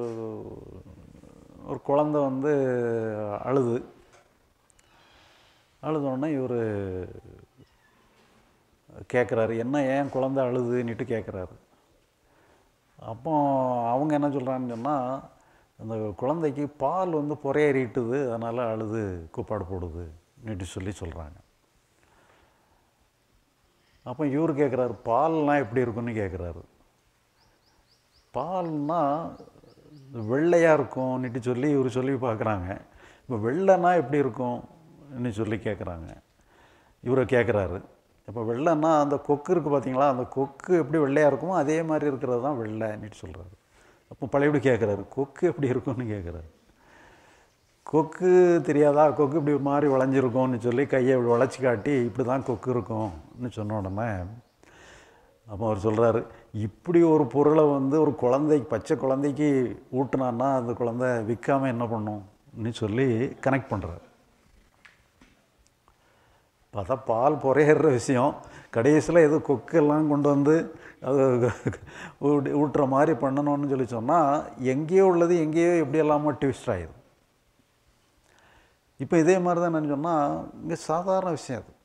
ஒரு குழந்தை வந்து அழுது அழுதோடனே இவர் கேட்குறாரு என்ன ஏன் குழந்தை அழுதுன்னுட்டு கேட்குறாரு அப்போ அவங்க என்ன சொல்கிறாங்கன்னு சொன்னால் அந்த குழந்தைக்கு பால் வந்து புறையேறிட்டுது அதனால் அழுது கூப்பாடு போடுது நீட்டு சொல்லி சொல்கிறாங்க அப்போ இவர் கேட்குறாரு பால்லாம் எப்படி இருக்குன்னு கேட்குறாரு பால்னா வெள்ளையாக இருக்கும்னுட்டு சொல்லி இவர் சொல்லி பார்க்குறாங்க இப்போ வெள்ளைனா எப்படி இருக்கும்னு சொல்லி கேட்குறாங்க இவரை கேட்குறாரு இப்போ வெள்ளைன்னா அந்த கொக்கு இருக்குது பார்த்தீங்களா அந்த கொக்கு எப்படி வெள்ளையாக இருக்குமோ அதே மாதிரி இருக்கிறது தான் வெள்ளைன்னுட்டு சொல்கிறாரு அப்போ பழையபடி கேட்குறாரு கொக்கு எப்படி இருக்கும்னு கேட்குறாரு கொக்கு தெரியாதா கொக்கு இப்படி ஒரு மாதிரி வளைஞ்சிருக்கும்னு சொல்லி கையை இப்படி வளைச்சி காட்டி இப்படி தான் கொக்கு இருக்கும்னு சொன்ன உடனே அப்போ அவர் சொல்கிறாரு இப்படி ஒரு பொருளை வந்து ஒரு குழந்தைக்கு பச்சை குழந்தைக்கு ஊட்டினான்னா அந்த குழந்தை விற்காம என்ன பண்ணும்னு சொல்லி கனெக்ட் பண்ணுறாரு பார்த்தா பால் புரையிற விஷயம் கடைசியில் ஏதோ கொக்கெல்லாம் கொண்டு வந்து அது ஊட்டி- ஊட்டுற மாதிரி பண்ணணும்னு சொல்லி சொன்னால் எங்கேயோ உள்ளது எங்கேயோ எப்படி எல்லாமோ ட்விஸ்ட் ஆயிடும் இப்போ இதே மாதிரி தான் என்னன்னு சொன்னால் இங்கே சாதாரண விஷயம் அது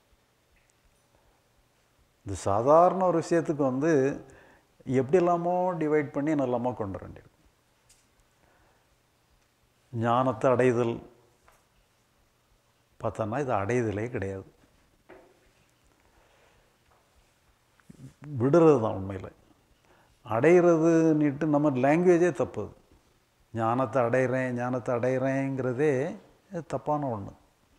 இந்த சாதாரண ஒரு விஷயத்துக்கு வந்து எப்படி எல்லாமோ டிவைட் பண்ணி நல்லாமோ கொண்டு வர வேண்டியது ஞானத்தை அடைதல் பார்த்தோன்னா இது அடைதலே கிடையாது விடுறது தான் உண்மையில் அடைகிறதுன்னுட்டு நம்ம லாங்குவேஜே தப்பு அது. ஞானத்தை அடைகிறேன் ஞானத்தை அடைகிறேங்கிறதே தப்பான ஒன்று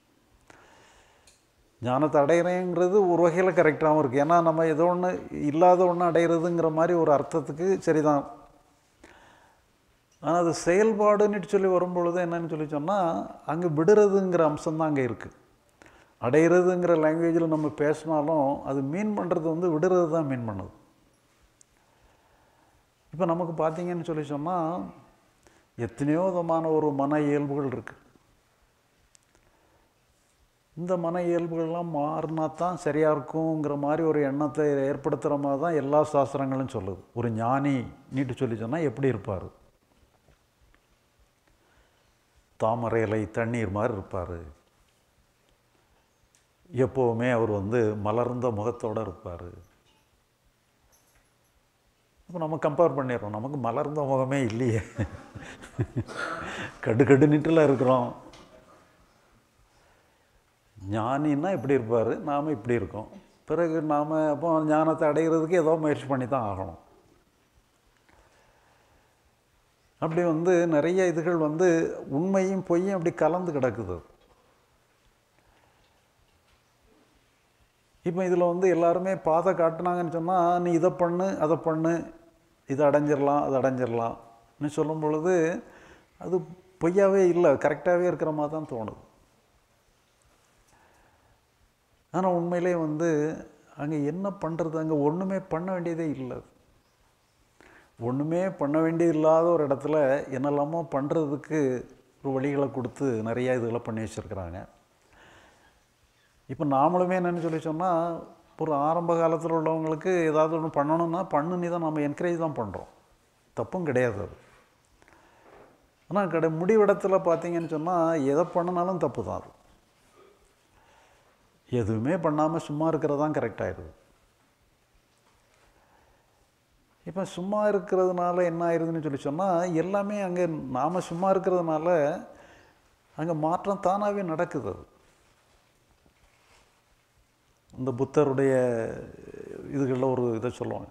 ஞானத்தை அடைகிறேங்கிறது ஒரு வகையில் கரெக்டாகவும் இருக்குது ஏன்னா நம்ம ஏதோ ஒன்று இல்லாத ஒன்று அடைகிறதுங்கிற மாதிரி ஒரு அர்த்தத்துக்கு சரிதான் ஆனால் அது செயல்பாடுன்னுட்டு சொல்லி வரும்பொழுது என்னன்னு சொல்லி சொன்னால் அங்கே விடுறதுங்கிற அம்சம் தான் அங்கே இருக்குது அடைகிறதுங்கிற லாங்குவேஜில் நம்ம பேசினாலும் அது மீன் பண்ணுறது வந்து விடுறது தான் மீன் பண்ணுது இப்போ நமக்கு பார்த்தீங்கன்னு சொல்லி சொன்னால் எத்தனையோ விதமான ஒரு மன இயல்புகள் இருக்குது இந்த மன இயல்புகள்லாம் மாறினா தான் சரியாக இருக்குங்கிற மாதிரி ஒரு எண்ணத்தை ஏற்படுத்துகிற மாதிரி தான் எல்லா சாஸ்திரங்களும் சொல்லுது ஒரு ஞானி நீட்டு சொல்லி சொன்னால் எப்படி இருப்பார் தாமரை இலை தண்ணீர் மாதிரி இருப்பார் எப்போவுமே அவர் வந்து மலர்ந்த முகத்தோடு இருப்பார் இப்போ நம்ம கம்பேர் பண்ணிடுறோம் நமக்கு மலர்ந்த முகமே இல்லையே கடு கடு நிட்டில் இருக்கிறோம் ஞானின்னா இப்படி இருப்பார் நாம் இப்படி இருக்கோம் பிறகு நாம் அப்போ ஞானத்தை அடைகிறதுக்கு ஏதோ முயற்சி பண்ணி தான் ஆகணும் அப்படி வந்து நிறைய இதுகள் வந்து உண்மையும் பொய்யும் அப்படி கலந்து கிடக்குது இப்போ இதில் வந்து எல்லாருமே பாதை காட்டுனாங்கன்னு சொன்னால் நீ இதை பண்ணு அதை பண்ணு இதை அடைஞ்சிடலாம் அதை அடைஞ்சிடலாம்னு சொல்லும் பொழுது அது பொய்யாவே இல்லை கரெக்டாகவே இருக்கிற மாதிரி தான் தோணுது ஆனால் உண்மையிலே வந்து அங்கே என்ன பண்ணுறது அங்கே ஒன்றுமே பண்ண வேண்டியதே இல்லை ஒன்றுமே பண்ண வேண்டியது இல்லாத ஒரு இடத்துல என்னெல்லாமோ பண்ணுறதுக்கு ஒரு வழிகளை கொடுத்து நிறையா இதுகளை பண்ணி வச்சுருக்குறாங்க இப்போ நாமளுமே என்னென்னு சொல்லி சொன்னால் ஒரு ஆரம்ப காலத்தில் உள்ளவங்களுக்கு ஏதாவது ஒன்று பண்ணணும்னா பண்ணுன்னு தான் நம்ம என்கரேஜ் தான் பண்ணுறோம் தப்பும் கிடையாது அது ஆனால் கடை முடிவிடத்தில் பார்த்தீங்கன்னு சொன்னால் எதை பண்ணினாலும் தப்பு தான் அது எதுவுமே பண்ணாமல் சும்மா இருக்கிறது தான் கரெக்டாகிடுது இப்போ சும்மா இருக்கிறதுனால என்ன ஆயிடுதுன்னு சொல்லி சொன்னால் எல்லாமே அங்கே நாம் சும்மா இருக்கிறதுனால அங்கே மாற்றம் தானாகவே நடக்குது அது இந்த புத்தருடைய இதுகளில் ஒரு இதை சொல்லுவாங்க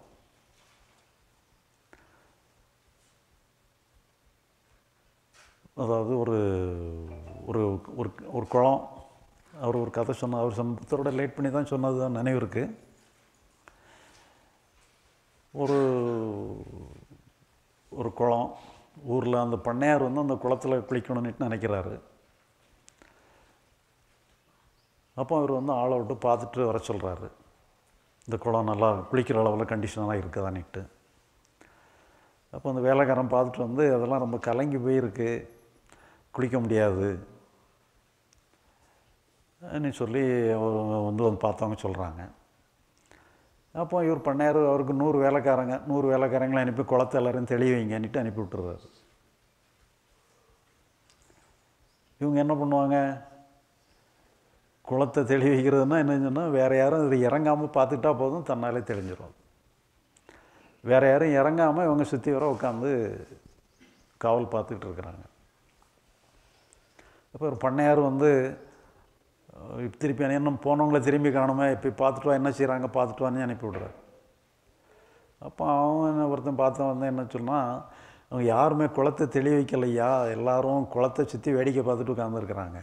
அதாவது ஒரு ஒரு ஒரு ஒரு குளம் அவர் ஒரு கதை சொன்ன அவர் சொன்ன புத்தரோட லேட் பண்ணி தான் சொன்னது தான் நினைவு இருக்குது ஒரு ஒரு குளம் ஊரில் அந்த பண்ணையார் வந்து அந்த குளத்தில் குளிக்கணும்னுட்டு நினைக்கிறாரு அப்போ அவர் வந்து ஆளை விட்டு பார்த்துட்டு வர சொல்கிறாரு இந்த குளம் நல்லா குளிக்கிற அளவில் கண்டிஷனெல்லாம் இருக்குதான்னுட்டு அப்போ அந்த வேலைக்காரன் பார்த்துட்டு வந்து அதெல்லாம் ரொம்ப கலங்கி போயிருக்கு குளிக்க முடியாது ன்னு சொல்லி அவர் வந்து வந்து பார்த்தவங்க சொல்கிறாங்க அப்போ இவர் பண்ணார் அவருக்கு நூறு வேலைக்காரங்க நூறு வேலைக்காரங்களை அனுப்பி குளத்தை எல்லாரையும் தெளிய வைங்கன்னுட்டு அனுப்பி விட்டுறாரு இவங்க என்ன பண்ணுவாங்க குளத்தை தெளி வைக்கிறதுனா என்ன சொன்னால் வேறு யாரும் இது இறங்காமல் பார்த்துட்டா போதும் தன்னாலே தெளிஞ்சிடும் வேறு யாரும் இறங்காமல் இவங்க சுற்றி வர உட்காந்து காவல் பார்த்துக்கிட்டு இருக்கிறாங்க அப்போ ஒரு பண்ணையார் வந்து அஹ் திருப்பி என்ன போனவங்கள திரும்பி காணுமே இப்போ பார்த்துட்டு வா என்ன செய்கிறாங்க பார்த்துட்டு வான்னு அனுப்பி விடுறாரு அப்போ அவன் என்ன ஒருத்தன் பார்த்தவன் வந்து என்ன சொன்னான் அவங்க யாருமே குளத்தை தெளி வைக்கலையா எல்லாரும் குளத்தை சுற்றி வேடிக்கை பார்த்துட்டு உட்காந்துருக்குறாங்க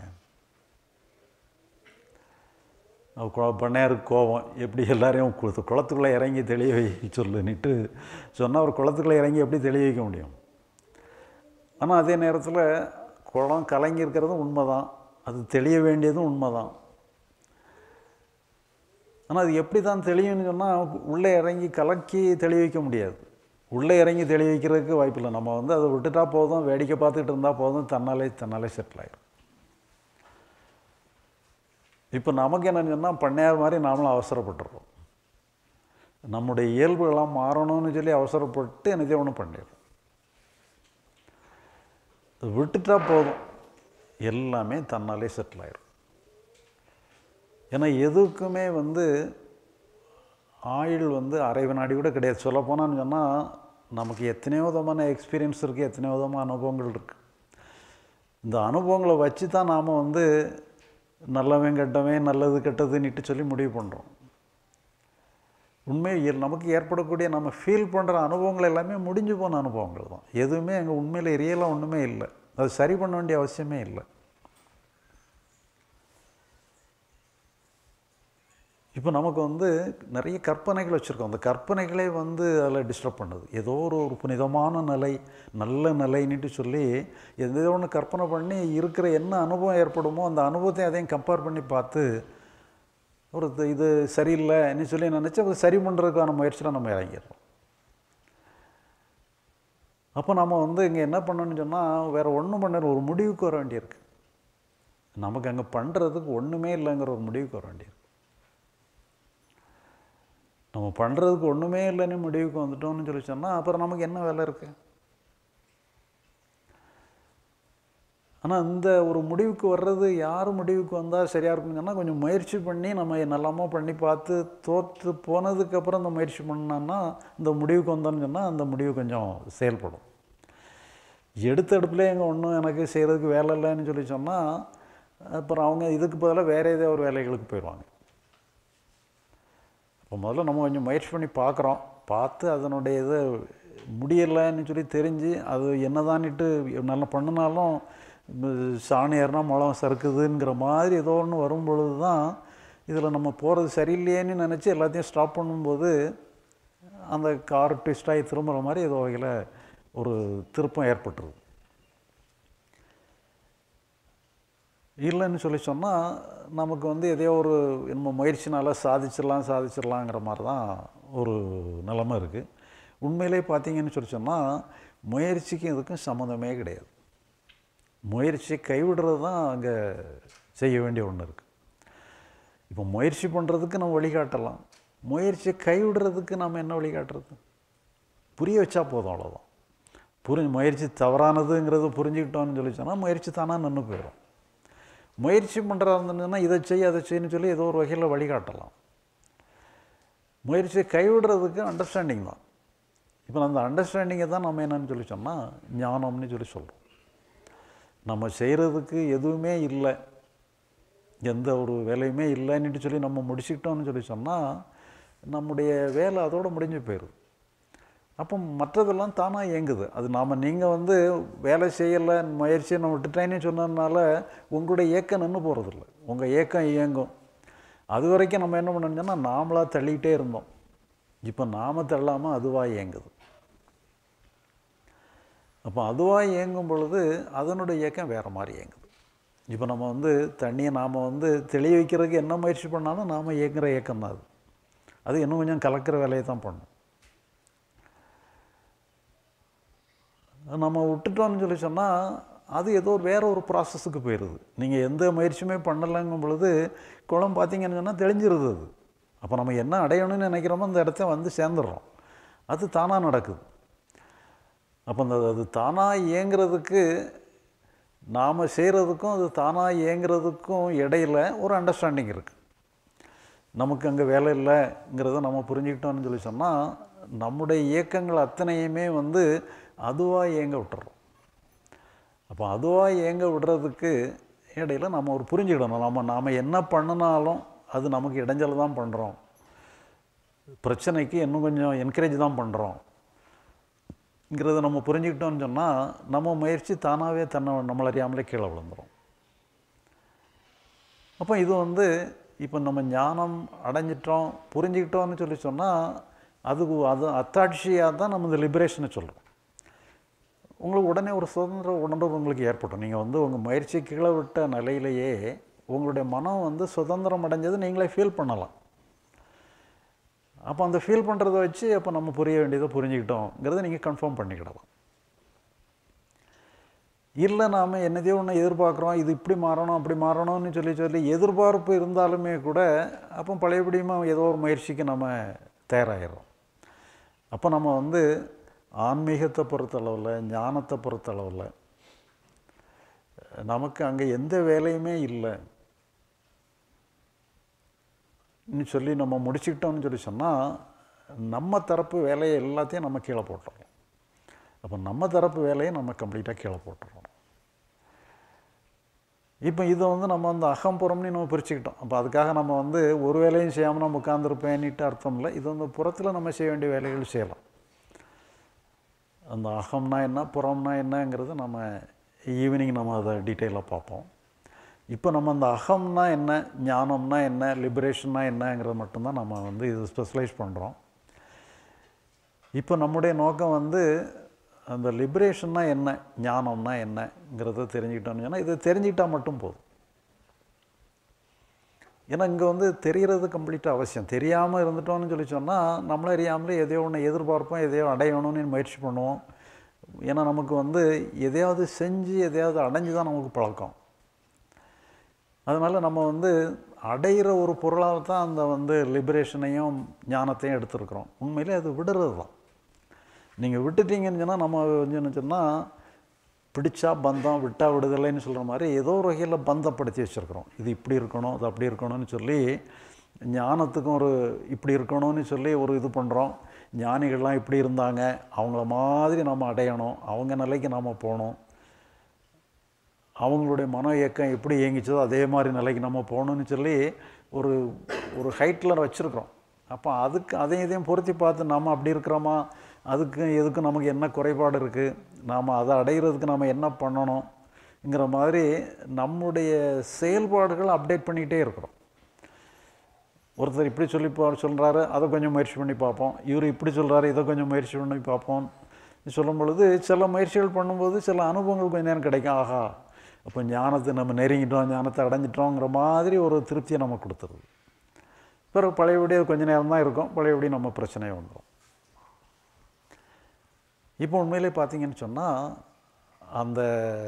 பண்ணையாருக்கு கோவம் எப்படி எல்லாரையும் கு- குளத்துக்குள்ளே இறங்கி தெளிய வை சொல்லுன்னுட்டு சொன்னால் ஒரு குளத்துக்குள்ளே இறங்கி எப்படி தெளிய வைக்க முடியும் ஆனால் அதே நேரத்தில் குளம் கலங்கி இருக்கிறதும் உண்மை தான் அது தெளிய வேண்டியதும் உண்மை தான் ஆனால் அது எப்படி தான் தெளியும்னு சொன்னால் உள்ளே இறங்கி கலக்கி தெளிய வைக்க முடியாது உள்ளே இறங்கி தெளிய வைக்கிறதுக்கு வாய்ப்பில்லை நம்ம வந்து அதை விட்டுட்டா போதும் வேடிக்கை பார்த்துக்கிட்டு இருந்தால் போதும் தன்னாலே தன்னாலே செட்டில் ஆயிடும் இப்போ நமக்கு என்னன்னு சொன்னால் பண்ணையார் மாதிரி நாமளும் அவசரப்பட்டுறோம் நம்முடைய இயல்புகள்லாம் மாறணும்னு சொல்லி அவசரப்பட்டு என்னதே ஒன்று பண்ணிடுறோம் அது விட்டுட்டா போதும் எல்லாமே தன்னாலே செட்டில் ஆயிடும் ஏன்னா எதுக்குமே வந்து ஆயுள் வந்து அரை வினாடி கூட கிடையாது சொல்லப்போனான்னு சொன்னால் நமக்கு எத்தனையோ விதமான எக்ஸ்பீரியன்ஸ் இருக்குது எத்தனையோ விதமான அனுபவங்கள் இருக்குது இந்த அனுபவங்களை வச்சு தான் நாம் வந்து நல்லவன் கெட்டவன் நல்லது கெட்டதுன்னுட்டு சொல்லி முடிவு பண்ணுறோம் உண்மை இயல்- நமக்கு ஏற்படக்கூடிய நம்ம ஃபீல் பண்ணுற அனுபவங்கள் எல்லாமே முடிஞ்சு போன அனுபவங்கள் தான் எதுவுமே அங்கே உண்மையில் ரியலாக ஒன்றுமே இல்லை அது சரி பண்ண வேண்டிய அவசியமே இல்லை இப்போ நமக்கு வந்து நிறைய கற்பனைகள் வச்சுருக்கோம் அந்த கற்பனைகளே வந்து அதில் டிஸ்டர்ப் பண்ணுது ஏதோ ஒரு ஒரு புனிதமான நிலை நல்ல நிலைன்னுட்டு சொல்லி எந்த ஒன்று கற்பனை பண்ணி இருக்கிற என்ன அனுபவம் ஏற்படுமோ அந்த அனுபவத்தை அதையும் கம்பேர் பண்ணி பார்த்து ஒரு இது- இது சரியில்லைன்னு சொல்லி நினச்சி அதை சரி பண்ணுறதுக்கான முயற்சியில் நம்ம இறங்கிடுறோம் அப்போ நம்ம வந்து இங்கே என்ன பண்ணணும்னு சொன்னால் வேறு ஒன்றும் பண்ண ஒரு முடிவுக்கு வர வேண்டியிருக்கு நமக்கு அங்கே பண்ணுறதுக்கு ஒன்றுமே இல்லைங்கிற ஒரு முடிவுக்கு வர வேண்டியிருக்கு நம்ம பண்ணுறதுக்கு ஒன்றுமே இல்லைன்னு முடிவுக்கு வந்துட்டோம்னு சொல்லி சொன்னால் அப்புறம் நமக்கு என்ன வேலை இருக்குது ஆனால் இந்த ஒரு முடிவுக்கு வர்றது யார் முடிவுக்கு வந்தால் சரியாக இருக்கும்னு சொன்னால் கொஞ்சம் முயற்சி பண்ணி நம்ம நல்லாமோ பண்ணி பார்த்து தோற்று போனதுக்கப்புறம் இந்த முயற்சி பண்ணோம்னா இந்த முடிவுக்கு வந்தோம்னு சொன்னால் அந்த முடிவு கொஞ்சம் செயல்படும் எடுத்த அடுப்புலேயே எங்கே ஒன்றும் எனக்கு செய்கிறதுக்கு வேலை இல்லைன்னு சொல்லி சொன்னால் அப்புறம் அவங்க இதுக்கு பதிலாக வேறு ஏதோ ஒரு வேலைகளுக்கு போயிடுவாங்க இப்போ முதல்ல நம்ம கொஞ்சம் முயற்சி பண்ணி பார்க்குறோம் பார்த்து அதனுடைய இது முடியலைன்னு சொல்லி தெரிஞ்சு அது என்னதான்னுட்டு நல்லா பண்ணினாலும் சாணி ஏறினா முளம் சறுக்குதுங்கிற மாதிரி ஏதோ ஒன்று வரும் பொழுது தான் இதில் நம்ம போகிறது சரியில்லையேன்னு நினச்சி எல்லாத்தையும் ஸ்டாப் பண்ணும்போது அந்த கார் ட்விஸ்ட் ஆகி திரும்புகிற மாதிரி ஏதோ வகையில் ஒரு திருப்பம் ஏற்பட்டுருது இல்லைன்னு சொல்லி சொன்னால் நமக்கு வந்து எதையோ ஒரு நம்ம முயற்சினால சாதிச்சிடலாம் சாதிச்சிடலாங்கிற மாதிரி தான் ஒரு நிலமை இருக்குது உண்மையிலே பார்த்தீங்கன்னு சொல்லி சொன்னால் முயற்சிக்கும் இதுக்கும் சம்மந்தமே கிடையாது முயற்சி கைவிடுறது தான் அங்கே செய்ய வேண்டிய ஒன்று இருக்குது இப்போ முயற்சி பண்ணுறதுக்கு நம்ம வழிகாட்டலாம் முயற்சியை கைவிடுறதுக்கு நம்ம என்ன வழிகாட்டுறது புரிய வச்சா போதும் அவ்வளோதான் புரி முயற்சி தவறானதுங்கிறது புரிஞ்சுக்கிட்டோம்னு சொல்லி சொன்னால் முயற்சி தானாக நின்று போயிடும் முயற்சி பண்ணுறா இருந்ததுன்னா இதை செய் அதை செய்யன்னு சொல்லி ஏதோ ஒரு வகையில் வழிகாட்டலாம் முயற்சியை கைவிடுறதுக்கு அண்டர்ஸ்டாண்டிங் தான் இப்போ அந்த அண்டர்ஸ்டாண்டிங்கை தான் நம்ம என்னன்னு சொல்லி சொன்னால் ஞானம்னு சொல்லி சொல்கிறோம் நம்ம செய்கிறதுக்கு எதுவுமே இல்லை எந்த ஒரு வேலையுமே இல்லைன்னுட்டு சொல்லி நம்ம முடிச்சுக்கிட்டோம்னு சொல்லி சொன்னால் நம்முடைய வேலை அதோடு முடிஞ்சு போயிடுது அப்போ மற்றதெல்லாம் தானாக இயங்குது அது நாம் நீங்கள் வந்து வேலை செய்யலை முயற்சியை நம்ம விட்டுட்டேன்னு சொன்னதுனால உங்களுடைய இயக்கம் நின்று போகிறதில்ல உங்கள் இயக்கம் இயங்கும் அது வரைக்கும் நம்ம என்ன பண்ணணும்னு சொன்னால் நாமளாக தள்ளிக்கிட்டே இருந்தோம் இப்போ நாம் தள்ளாமல் அதுவாக இயங்குது அப்போ அதுவாக இயங்கும் பொழுது அதனுடைய இயக்கம் வேறு மாதிரி இயங்குது இப்போ நம்ம வந்து தண்ணியை நாம் வந்து தெளிய வைக்கிறதுக்கு என்ன முயற்சி பண்ணாலும் நாம் இயங்குகிற இயக்கம் தான் அது அது இன்னும் கொஞ்சம் கலக்கிற வேலையை தான் பண்ணும் நம்ம விட்டுட்டோம்னு சொல்லி சொன்னால் அது ஏதோ ஒரு வேற ஒரு ப்ராசஸுக்கு போயிடுது நீங்கள் எந்த முயற்சியுமே பண்ணலைங்கும் பொழுது குளம் பார்த்தீங்கன்னு சொன்னால் தெளிஞ்சிருது அது அப்போ நம்ம என்ன அடையணும்னு நினைக்கிறோமோ அந்த இடத்த வந்து சேர்ந்துடுறோம் அது தானாக நடக்குது அப்போ அந்த அது தானாக இயங்குறதுக்கு நாம் செய்கிறதுக்கும் அது தானாக இயங்குறதுக்கும் இடையில ஒரு அண்டர்ஸ்டாண்டிங் இருக்குது நமக்கு அங்கே வேலை இல்லைங்கிறத நம்ம புரிஞ்சுக்கிட்டோம்னு சொல்லி சொன்னால் நம்முடைய இயக்கங்கள் அத்தனையுமே வந்து அதுவாக இயங்க விட்டுறோம் அப்போ அதுவாக இயங்க விடுறதுக்கு இடையில நம்ம ஒரு புரிஞ்சுக்கிடணும் நம்ம நாம் என்ன பண்ணினாலும் அது நமக்கு இடைஞ்சல தான் பண்ணுறோம் பிரச்சனைக்கு இன்னும் கொஞ்சம் என்கரேஜ் தான் பண்ணுறோங்கிறத நம்ம புரிஞ்சுக்கிட்டோம்னு சொன்னால் நம்ம முயற்சி தானாகவே தன்னை நம்மளை அறியாமலே கீழே விழுந்துரும் அப்போ இது வந்து இப்போ நம்ம ஞானம் அடைஞ்சிட்டோம் புரிஞ்சுக்கிட்டோம்னு சொல்லி சொன்னால் அது அது அத்தாட்சியாக தான் நம்ம இந்த லிபரேஷனை சொல்கிறோம் உங்களுக்கு உடனே ஒரு சுதந்திர உணர்வு உங்களுக்கு ஏற்படும் நீங்கள் வந்து உங்கள் முயற்சி கீழே விட்ட நிலையிலேயே உங்களுடைய மனம் வந்து சுதந்திரம் அடைஞ்சது நீங்களே ஃபீல் பண்ணலாம் அப்போ அந்த ஃபீல் பண்ணுறத வச்சு அப்போ நம்ம புரிய வேண்டியதை புரிஞ்சுக்கிட்டோங்கிறத நீங்கள் கன்ஃபார்ம் பண்ணிக்கிடலாம் இல்லை நாம் என்னதையோ ஒன்று எதிர்பார்க்குறோம் இது இப்படி மாறணும் அப்படி மாறணும்னு சொல்லி சொல்லி எதிர்பார்ப்பு இருந்தாலுமே கூட அப்போ பழையபடியுமா ஏதோ ஒரு முயற்சிக்கு நம்ம தயாராகிடுறோம் அப்போ நம்ம வந்து ஆன்மீகத்தை பொறுத்தளவில் ஞானத்தை பொறுத்தளவில் நமக்கு அங்கே எந்த வேலையுமே இல்லை ன்னு சொல்லி நம்ம முடிச்சுக்கிட்டோம்னு சொல்லி சொன்னால் நம்ம தரப்பு வேலையை எல்லாத்தையும் நம்ம கீழே போட்டுறோம் அப்போ நம்ம தரப்பு வேலையை நம்ம கம்ப்ளீட்டாக கீழே போட்டுறோம் இப்போ இதை வந்து நம்ம வந்து அகம்புறம்னு நம்ம பிரிச்சுக்கிட்டோம் அப்போ அதுக்காக நம்ம வந்து ஒரு வேலையும் செய்யாமல் நம்ம உட்காந்துருப்பேன்னுட்டு அர்த்தம் இல்லை இது வந்து புறத்தில் நம்ம செய்ய வேண்டிய வேலைகள் செய்யலாம் அந்த அகம்னா என்ன புறம்னா என்னங்கிறது நம்ம ஈவினிங் நம்ம அதை டீட்டெயிலாக பார்ப்போம் இப்போ நம்ம அந்த அகம்னா என்ன ஞானம்னா என்ன லிபரேஷன்னா என்னங்கிறது மட்டும்தான் நம்ம வந்து இது ஸ்பெஷலைஸ் பண்ணுறோம் இப்போ நம்முடைய நோக்கம் வந்து அந்த லிபரேஷன்னா என்ன ஞானம்னா என்னங்கிறத தெரிஞ்சுக்கிட்டோம்னு சொன்னால் இதை தெரிஞ்சுக்கிட்டா மட்டும் போதும் ஏன்னா இங்கே வந்து தெரியறது கம்ப்ளீட்டாக அவசியம் தெரியாமல் இருந்துட்டோம்னு சொல்லி சொன்னால் நம்மளே அறியாமலே எதையோ ஒன்று எதிர்பார்ப்போம் எதையோ அடையணும்னு முயற்சி பண்ணுவோம் ஏன்னா நமக்கு வந்து எதையாவது செஞ்சு எதையாவது அடைஞ்சு தான் நமக்கு பழக்கம் அதனால் நம்ம வந்து அடையிற ஒரு பொருளாக தான் அந்த வந்து லிபரேஷனையும் ஞானத்தையும் எடுத்துருக்குறோம் உண்மையிலே அது விடுறது தான் நீங்கள் விட்டுட்டீங்கன்னு சொன்னால் நம்ம வந்து சொன்னால் பிடிச்சா பந்தம் விட்டா விடுதலைன்னு சொல்கிற மாதிரி ஏதோ ஒரு வகையில் பந்தப்படுத்தி வச்சுருக்குறோம் இது இப்படி இருக்கணும் அது அப்படி இருக்கணும்னு சொல்லி ஞானத்துக்கும் ஒரு இப்படி இருக்கணும்னு சொல்லி ஒரு இது பண்ணுறோம் ஞானிகள்லாம் இப்படி இருந்தாங்க அவங்கள மாதிரி நம்ம அடையணும் அவங்க நிலைக்கு நாம் போகணும் அவங்களுடைய மன இயக்கம் எப்படி இயங்கிச்சதோ அதே மாதிரி நிலைக்கு நம்ம போகணும்னு சொல்லி ஒரு ஒரு ஹைட்டில் வச்சுருக்குறோம் அப்போ அதுக்கு அதையும் இதையும் பொருத்தி பார்த்து நாம் அப்படி இருக்கிறோமா அதுக்கு எதுக்கும் நமக்கு என்ன குறைபாடு இருக்குது நாம் அதை அடைகிறதுக்கு நாம் என்ன பண்ணணுங்கிற மாதிரி நம்முடைய செயல்பாடுகளை அப்டேட் பண்ணிக்கிட்டே இருக்கிறோம் ஒருத்தர் இப்படி சொல்லி போ சொல்கிறாரு அதை கொஞ்சம் முயற்சி பண்ணி பார்ப்போம் இவர் இப்படி சொல்கிறாரு இதை கொஞ்சம் முயற்சி பண்ணி பார்ப்போம் சொல்லும் பொழுது சில முயற்சிகள் பண்ணும்போது சில அனுபவங்கள் கொஞ்ச நேரம் கிடைக்கும் ஆஹா அப்போ ஞானத்தை நம்ம நெருங்கிட்டோம் ஞானத்தை அடைஞ்சிட்டோங்கிற மாதிரி ஒரு திருப்தியை நம்ம கொடுத்துருது பிறகு பழையபடி அது கொஞ்ச நேரம் தான் இருக்கும் பழையபடி நம்ம பிரச்சனையை வந்துடும் இப்போ உண்மையிலே பார்த்தீங்கன்னு சொன்னால் அந்த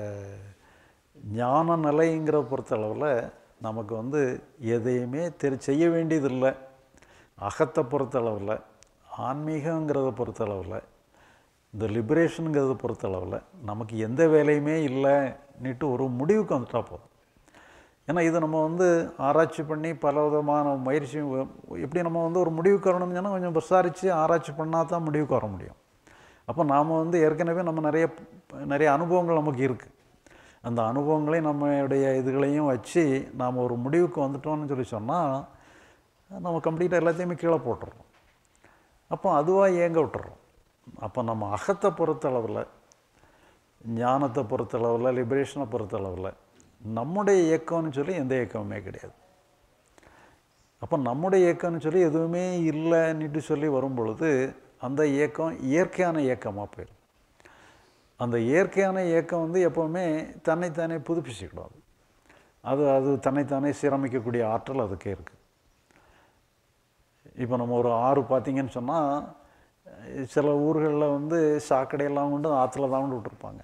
ஞான நிலைங்கிற பொறுத்தளவில் நமக்கு வந்து எதையுமே தெரி செய்ய வேண்டியதில்லை அகத்தை பொறுத்தளவில் ஆன்மீகங்கிறத பொறுத்தளவில் இந்த லிபரேஷனுங்கிறத பொறுத்தளவில் நமக்கு எந்த வேலையுமே இல்லைன்னுட்டு ஒரு முடிவுக்கு வந்துட்டா போதும் ஏன்னா இதை நம்ம வந்து ஆராய்ச்சி பண்ணி பல விதமான முயற்சி எப்படி நம்ம வந்து ஒரு முடிவுக்கு வரணும்னு சொன்னால் கொஞ்சம் விசாரித்து ஆராய்ச்சி பண்ணால் தான் முடிவுக்கு வர முடியும் அப்போ நாம் வந்து ஏற்கனவே நம்ம நிறைய நிறைய அனுபவங்கள் நமக்கு இருக்குது அந்த அனுபவங்களையும் நம்மளுடைய இதுகளையும் வச்சு நாம் ஒரு முடிவுக்கு வந்துட்டோம்னு சொல்லி சொன்னால் நம்ம கம்ப்ளீட்டாக எல்லாத்தையுமே கீழே போட்டுறோம் அப்போ அதுவாக ஏங்க விட்டுறோம் அப்போ நம்ம அகத்தை பொறுத்தளவில் ஞானத்தை பொறுத்தளவில் லிபரேஷனை பொறுத்தளவில் நம்முடைய இயக்கம்னு சொல்லி எந்த இயக்கமுமே கிடையாது அப்போ நம்முடைய இயக்கம்னு சொல்லி எதுவுமே இல்லைன்னுட்டு சொல்லி வரும் பொழுது அந்த இயக்கம் இயற்கையான இயக்கமாக போயிடும் அந்த இயற்கையான இயக்கம் வந்து எப்போவுமே தன்னைத்தானே புதுப்பிச்சுக்கிடும் அது அது தன்னைத்தானே சீரமைக்கக்கூடிய ஆற்றல் அதுக்கே இருக்குது இப்போ நம்ம ஒரு ஆறு பார்த்திங்கன்னு சொன்னால் சில ஊர்களில் வந்து சாக்கடையெல்லாம் கொண்டு ஆற்றுல தான் கொண்டு விட்டுருப்பாங்க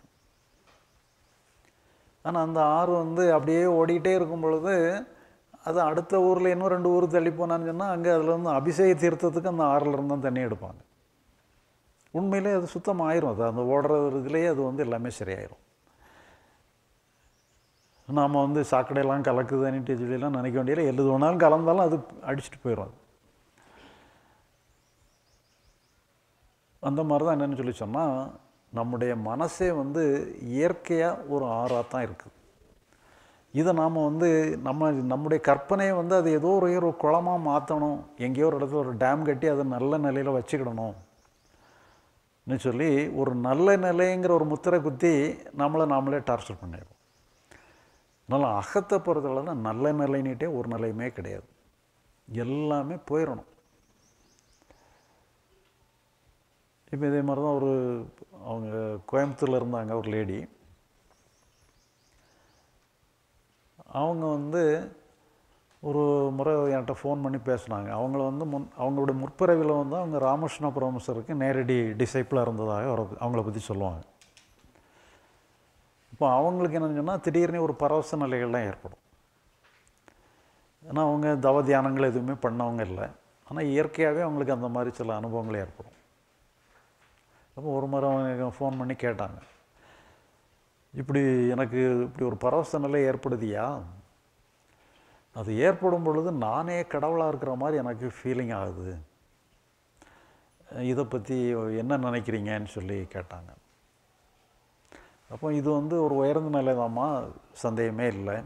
ஆனால் அந்த ஆறு வந்து அப்படியே ஓடிக்கிட்டே இருக்கும் பொழுது அது அடுத்த ஊரில் இன்னும் ரெண்டு ஊர் தள்ளி போனான்னு சொன்னால் அங்கே அதில் வந்து அபிஷேக தீர்த்தத்துக்கு அந்த ஆறில் இருந்து தான் தண்ணி எடுப்பாங்க உண்மையிலே அது சுத்தமாயிரும் அது அந்த ஓடுற இதுலேயே அது வந்து எல்லாமே சரியாயிரும் நாம் வந்து சாக்கடையெல்லாம் கலக்குதுன்னுட்டு சொல்லிலாம் நினைக்க வேண்டியதில்லை எழுது வேணாலும் கலந்தாலும் அது அடிச்சுட்டு போயிடும் அது அந்த மாதிரி தான் என்னென்னு சொல்லி சொன்னால் நம்முடைய மனசே வந்து இயற்கையாக ஒரு ஆறாக தான் இருக்குது இதை நாம் வந்து நம்ம நம்முடைய கற்பனையை வந்து அது ஏதோ ஒரு ஒரு குளமாக மாற்றணும் எங்கேயோ ஒரு இடத்துல ஒரு டேம் கட்டி அதை நல்ல நிலையில் வச்சுக்கிடணும் ன்னு சொல்லி ஒரு நல்ல நிலைங்கிற ஒரு முத்திரை குத்தி நம்மளை நாமளே டார்ச்சர் பண்ணிடுறோம் அதனால் அகத்தை பொறுத்தளவு நல்ல நிலைன்னுட்டே ஒரு நிலையுமே கிடையாது எல்லாமே போயிடணும் இப்போ இதே மாதிரி தான் ஒரு அவங்க கோயம்புத்தூரில் இருந்தாங்க ஒரு லேடி அவங்க வந்து ஒரு முறை என்கிட்ட ஃபோன் பண்ணி பேசினாங்க அவங்கள வந்து முன் அவங்களுடைய முற்பிறவியில் வந்து அவங்க ராமகிருஷ்ண பரமசருக்கு நேரடி டிசைப்பிளாக இருந்ததாக ஒரு அவங்கள பற்றி சொல்லுவாங்க இப்போ அவங்களுக்கு என்னன்னு சொன்னால் திடீர்னு ஒரு பரவச நிலைகள்லாம் ஏற்படும் ஏன்னா அவங்க தவ தியானங்கள் எதுவுமே பண்ணவங்க இல்லை ஆனால் இயற்கையாகவே அவங்களுக்கு அந்த மாதிரி சில அனுபவங்கள் ஏற்படும் அப்போ ஒரு முறை அவங்க ஃபோன் பண்ணி கேட்டாங்க இப்படி எனக்கு இப்படி ஒரு பரவச நிலை ஏற்படுதியா அது ஏற்படும் பொழுது நானே கடவுளாக இருக்கிற மாதிரி எனக்கு ஃபீலிங் ஆகுது இதை பற்றி என்ன நினைக்கிறீங்கன்னு சொல்லி கேட்டாங்க அப்போ இது வந்து ஒரு உயர்ந்த நிலைதாம்மா சந்தேகமே இல்லை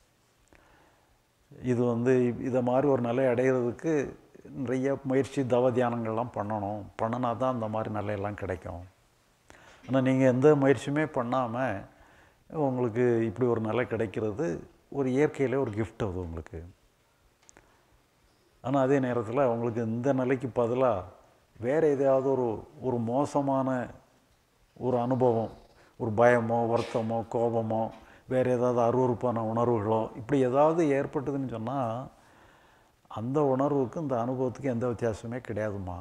இது வந்து இதை மாதிரி ஒரு நிலை அடையிறதுக்கு நிறைய முயற்சி தவ தியானங்கள்லாம் பண்ணணும் பண்ணினா தான் அந்த மாதிரி நிலையெல்லாம் கிடைக்கும் ஆனால் நீங்கள் எந்த முயற்சியுமே பண்ணாமல் உங்களுக்கு இப்படி ஒரு நிலை கிடைக்கிறது ஒரு இயற்கையிலே ஒரு gift அது உங்களுக்கு ஆனால் அதே நேரத்தில் அவங்களுக்கு இந்த நிலைக்கு பதிலாக வேறு எதையாவது ஒரு ஒரு மோசமான ஒரு அனுபவம் ஒரு பயமோ வருத்தமோ கோபமோ வேறு ஏதாவது அருவறுப்பான உணர்வுகளோ இப்படி ஏதாவது ஏற்பட்டதுன்னு சொன்னால் அந்த உணர்வுக்கு இந்த அனுபவத்துக்கு எந்த வித்தியாசமே கிடையாதுமா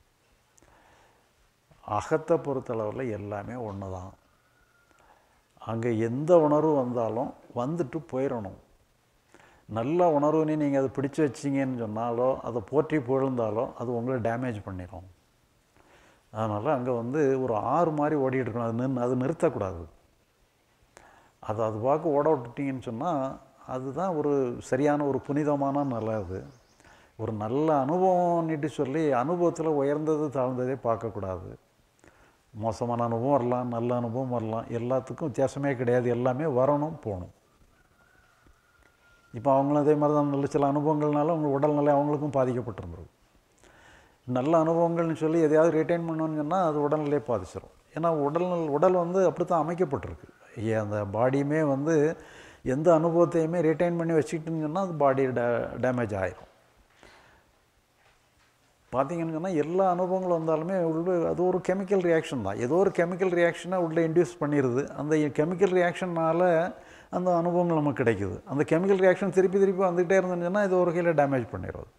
அகத்தை பொறுத்தளவில் எல்லாமே ஒன்று தான் அங்கே எந்த உணர்வு வந்தாலும் வந்துட்டு போயிடணும் நல்ல உணர்வுன்னு நீங்கள் அதை பிடிச்சு வச்சிங்கன்னு சொன்னாலோ அதை போற்றி புகழ்ந்தாலோ அது உங்களை டேமேஜ் பண்ணிடும் அதனால் அங்கே வந்து ஒரு ஆறு மாதிரி ஓடிட்டு இருக்கணும் அது நின்று அது நிறுத்தக்கூடாது அது அது பார்க்க ஓட விட்டுட்டீங்கன்னு சொன்னால் அதுதான் ஒரு சரியான ஒரு புனிதமான நிலை அது ஒரு நல்ல அனுபவம்னுட்டு சொல்லி அனுபவத்தில் உயர்ந்தது தாழ்ந்ததே பார்க்கக்கூடாது மோசமான அனுபவம் வரலாம் நல்ல அனுபவம் வரலாம் எல்லாத்துக்கும் வித்தியாசமே கிடையாது எல்லாமே வரணும் போகணும் இப்போ அவங்களும் அதே மாதிரி தான் நல்ல சில அனுபவங்கள்னால அவங்க உடல்நிலை அவங்களுக்கும் பாதிக்கப்பட்டிருந்துருக்கும் நல்ல அனுபவங்கள்னு சொல்லி எதையாவது ரிட்டைன் பண்ணணும்னு சொன்னால் அது உடல்நிலையை பாதிச்சிடும் ஏன்னா உடல் உடல் வந்து அப்படி தான் அமைக்கப்பட்டிருக்கு ஏ- அந்த பாடியுமே வந்து எந்த அனுபவத்தையுமே ரிட்டைன் பண்ணி வச்சுக்கிட்டுன்னு சொன்னால் அது பாடி டே டேமேஜ் ஆயிரும் பார்த்தீங்கன்னு சொன்னால் எல்லா அனுபவங்கள் வந்தாலுமே உள்ள அது ஒரு கெமிக்கல் ரியாக்ஷன் தான் ஏதோ ஒரு கெமிக்கல் ரியாக்ஷனை உள்ளே இன்டியூஸ் பண்ணிடுது அந்த கெமிக்கல் ரியாக்ஷனால் அந்த அனுபவங்கள் நமக்கு கிடைக்குது அந்த கெமிக்கல் ரியாக்ஷன் திருப்பி திருப்பி வந்துகிட்டே இருந்துன்னு சொன்னால் இது ஒரு வகையில் டேமேஜ் பண்ணிடுறது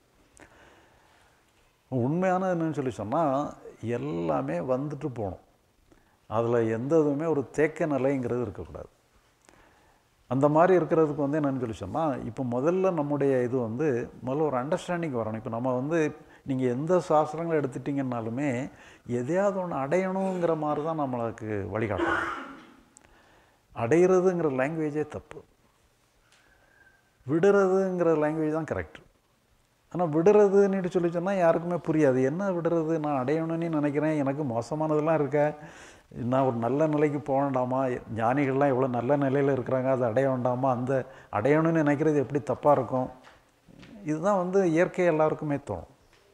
உண்மையான என்னன்னு சொல்லி சொன்னால் எல்லாமே வந்துட்டு போகணும் அதில் எந்த இதுவுமே ஒரு தேக்க நிலைங்கிறது இருக்கக்கூடாது அந்த மாதிரி இருக்கிறதுக்கு வந்து என்னன்னு சொல்லி சொன்னால் இப்போ முதல்ல நம்முடைய இது வந்து முதல்ல ஒரு அண்டர்ஸ்டாண்டிங் வரணும் இப்போ நம்ம வந்து நீங்கள் எந்த சாஸ்திரங்களை எடுத்துட்டிங்கன்னாலுமே எதையாவது ஒன்று அடையணுங்கிற மாதிரி தான் நம்மளுக்கு வழிகாட்டணும் அடையிறதுங்கிற லாங்குவேஜே தப்பு விடுறதுங்கிற லாங்குவேஜ் தான் கரெக்ட் ஆனால் விடுறதுன்னு சொல்லி சொன்னால் யாருக்குமே புரியாது என்ன விடுறது நான் அடையணும்னு நினைக்கிறேன் எனக்கு மோசமானதெல்லாம் இருக்க நான் ஒரு நல்ல நிலைக்கு போக வேண்டாமா ஞானிகள்லாம் எவ்வளோ நல்ல நிலையில் இருக்கிறாங்க அதை அடைய வேண்டாமா அந்த அடையணும்னு நினைக்கிறது எப்படி தப்பாக இருக்கும் இதுதான் வந்து இயற்கை எல்லாருக்குமே தோணும்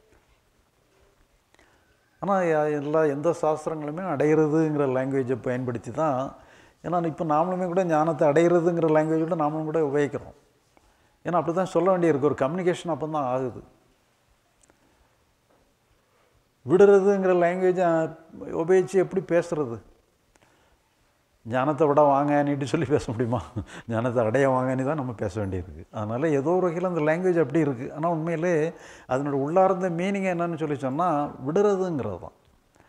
ஆனால் எல்லா எந்த சாஸ்திரங்களுமே அடையிறதுங்கிற லாங்குவேஜை பயன்படுத்தி தான் ஏன்னா இப்போ நாமளுமே கூட ஞானத்தை அடையிறதுங்கிற லாங்குவேஜோட நாமளும் கூட உபயோகிக்கிறோம் ஏன்னா அப்படி தான் சொல்ல வேண்டியிருக்கு ஒரு கம்யூனிகேஷன் அப்போ தான் ஆகுது விடுறதுங்கிற லாங்குவேஜை உபயோகித்து எப்படி பேசுறது ஞானத்தை விட வாங்கன்னுட்டு சொல்லி பேச முடியுமா ஞானத்தை அடைய வாங்கன்னு தான் நம்ம பேச வேண்டியிருக்கு அதனால் ஏதோ ஒரு வகையில் அந்த லாங்குவேஜ் அப்படி இருக்குது ஆனால் உண்மையிலே அதனோட உள்ளார்ந்த மீனிங் என்னன்னு சொல்லி சொன்னால் விடுறதுங்கிறது தான்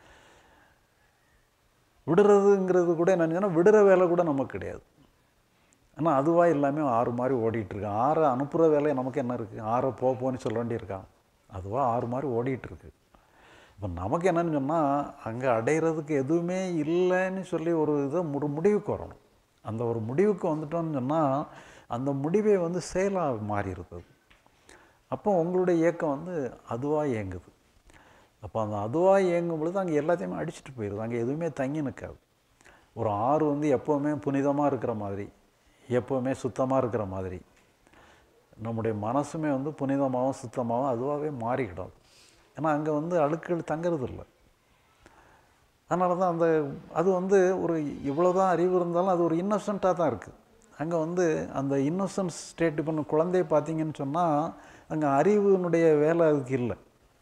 விடுறதுங்கிறது கூட என்னன்னு சொன்னால் விடுற வேலை கூட நமக்கு கிடையாது ஆனால் அதுவாக எல்லாமே ஆறு மாதிரி ஓடிட்டுருக்கு ஆறை அனுப்புகிற வேலை நமக்கு என்ன இருக்குது ஆறை போ போன்னு சொல்ல வேண்டியிருக்கான் அதுவாக ஆறு மாதிரி ஓடிட்டுருக்கு இப்போ நமக்கு என்னன்னு சொன்னால் அங்கே அடையிறதுக்கு எதுவுமே இல்லைன்னு சொல்லி ஒரு இதை ஒரு முடிவுக்கு வரணும் அந்த ஒரு முடிவுக்கு வந்துட்டோம்னு சொன்னால் அந்த முடிவே வந்து செயலாக மாறி இருக்குது அப்போ உங்களுடைய இயக்கம் வந்து அதுவாக இயங்குது அப்போ அந்த அதுவாக இயங்கும் பொழுது அங்கே எல்லாத்தையுமே அடிச்சிட்டு போயிடுது அங்கே எதுவுமே தங்கி நிற்காது ஒரு ஆறு வந்து எப்போவுமே புனிதமாக இருக்கிற மாதிரி எப்போவுமே சுத்தமாக இருக்கிற மாதிரி நம்முடைய மனசுமே வந்து புனிதமாகவும் சுத்தமாகவும் அதுவாகவே மாறிக்கிடும் ஏன்னா அங்கே வந்து அழுக்குகள் தங்கிறது இல்லை அதனால தான் அந்த அது வந்து ஒரு இவ்வளோ தான் அறிவு இருந்தாலும் அது ஒரு இன்னோசண்ட்டாக தான் இருக்குது அங்கே வந்து அந்த இன்னோசன்ஸ் ஸ்டேட் இப்போ குழந்தைய பார்த்தீங்கன்னு சொன்னால் அங்கே அறிவினுடைய வேலை அதுக்கு இல்லை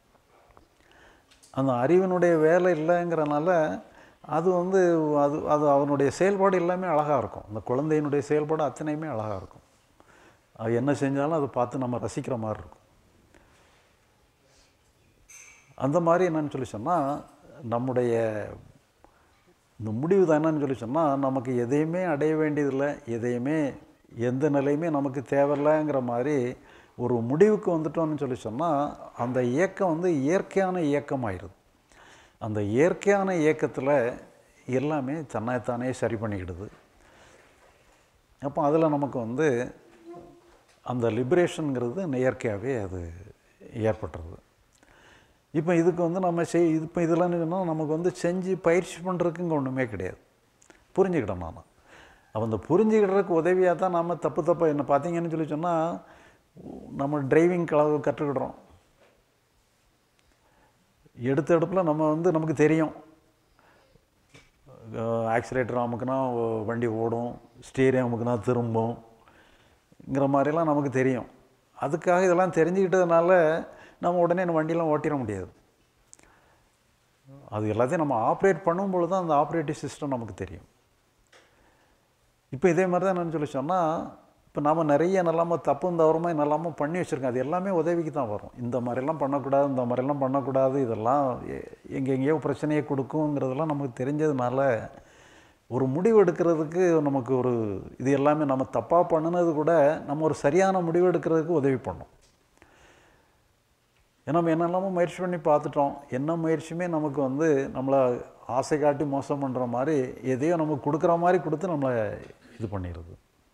அந்த அறிவினுடைய வேலை இல்லைங்கிறனால அது வந்து அது அது அவனுடைய செயல்பாடு எல்லாமே அழகாக இருக்கும் அந்த குழந்தையினுடைய செயல்பாடு அத்தனையுமே அழகாக இருக்கும் அது என்ன செஞ்சாலும் அதை பார்த்து நம்ம ரசிக்கிற மாதிரி இருக்கும் அந்த மாதிரி என்னன்னு சொல்லி சொன்னால் நம்முடைய இந்த முடிவு தான் என்னன்னு சொல்லி சொன்னால் நமக்கு எதையுமே அடைய வேண்டியதில்லை எதையுமே எந்த நிலையுமே நமக்கு தேவையில்லைங்கிற மாதிரி ஒரு முடிவுக்கு வந்துட்டோம்னு சொல்லி சொன்னால் அந்த இயக்கம் வந்து இயற்கையான இயக்கமாயிருது அந்த இயற்கையான இயக்கத்தில் எல்லாமே தன்னைத்தானே சரி பண்ணிக்கிடுது அப்போ அதில் நமக்கு வந்து அந்த லிபரேஷனுங்கிறது இயற்கையாகவே அது ஏற்பட்டுருது இப்போ இதுக்கு வந்து நம்ம செய் இப்போ இதெல்லாம் சொன்னால் நமக்கு வந்து செஞ்சு பயிற்சி பண்ணுறதுக்கு இங்கே ஒன்றுமே கிடையாது புரிஞ்சுக்கிட்டேன் நான் அப்போ அந்த புரிஞ்சுக்கிடுறதுக்கு உதவியாக தான் நம்ம தப்பு தப்பாக என்ன பார்த்தீங்கன்னு சொல்லி சொன்னால் நம்ம டிரைவிங் கலவு கற்றுக்கிடுறோம் எடுத்த எடுப்பில் நம்ம வந்து நமக்கு தெரியும் ஆக்சிலேட்டர் அமுக்குனா வண்டி ஓடும் ஸ்டீரியம் அமுக்குனா திரும்புங்கிற மாதிரிலாம் நமக்கு தெரியும் அதுக்காக இதெல்லாம் தெரிஞ்சுக்கிட்டதுனால நம்ம உடனே இந்த வண்டியெலாம் ஓட்டிட முடியாது அது எல்லாத்தையும் நம்ம ஆப்ரேட் பண்ணும்பொழுது தான் அந்த ஆப்ரேட்டிவ் சிஸ்டம் நமக்கு தெரியும் இப்போ இதே மாதிரி தான் என்னன்னு சொல்லி சொன்னால் இப்போ நாம் நிறைய நல்லாமல் தப்பும் தவறுமா நல்லாமல் பண்ணி வச்சுருக்கோம் அது எல்லாமே உதவிக்கு தான் வரும் இந்த மாதிரிலாம் பண்ணக்கூடாது இந்த மாதிரிலாம் பண்ணக்கூடாது இதெல்லாம் எங்கெங்கேயோ பிரச்சனையை கொடுக்குங்கிறதெல்லாம் நமக்கு தெரிஞ்சதுனால ஒரு முடிவு எடுக்கிறதுக்கு நமக்கு ஒரு இது எல்லாமே நம்ம தப்பாக பண்ணினது கூட நம்ம ஒரு சரியான முடிவு எடுக்கிறதுக்கு உதவி பண்ணும் ஏன்னா நம்ம என்னெல்லாமோ முயற்சி பண்ணி பார்த்துட்டோம் என்ன முயற்சியுமே நமக்கு வந்து நம்மளை ஆசை காட்டி மோசம் பண்ணுற மாதிரி எதையோ நமக்கு கொடுக்குற மாதிரி கொடுத்து நம்மளை இது பண்ணிடுது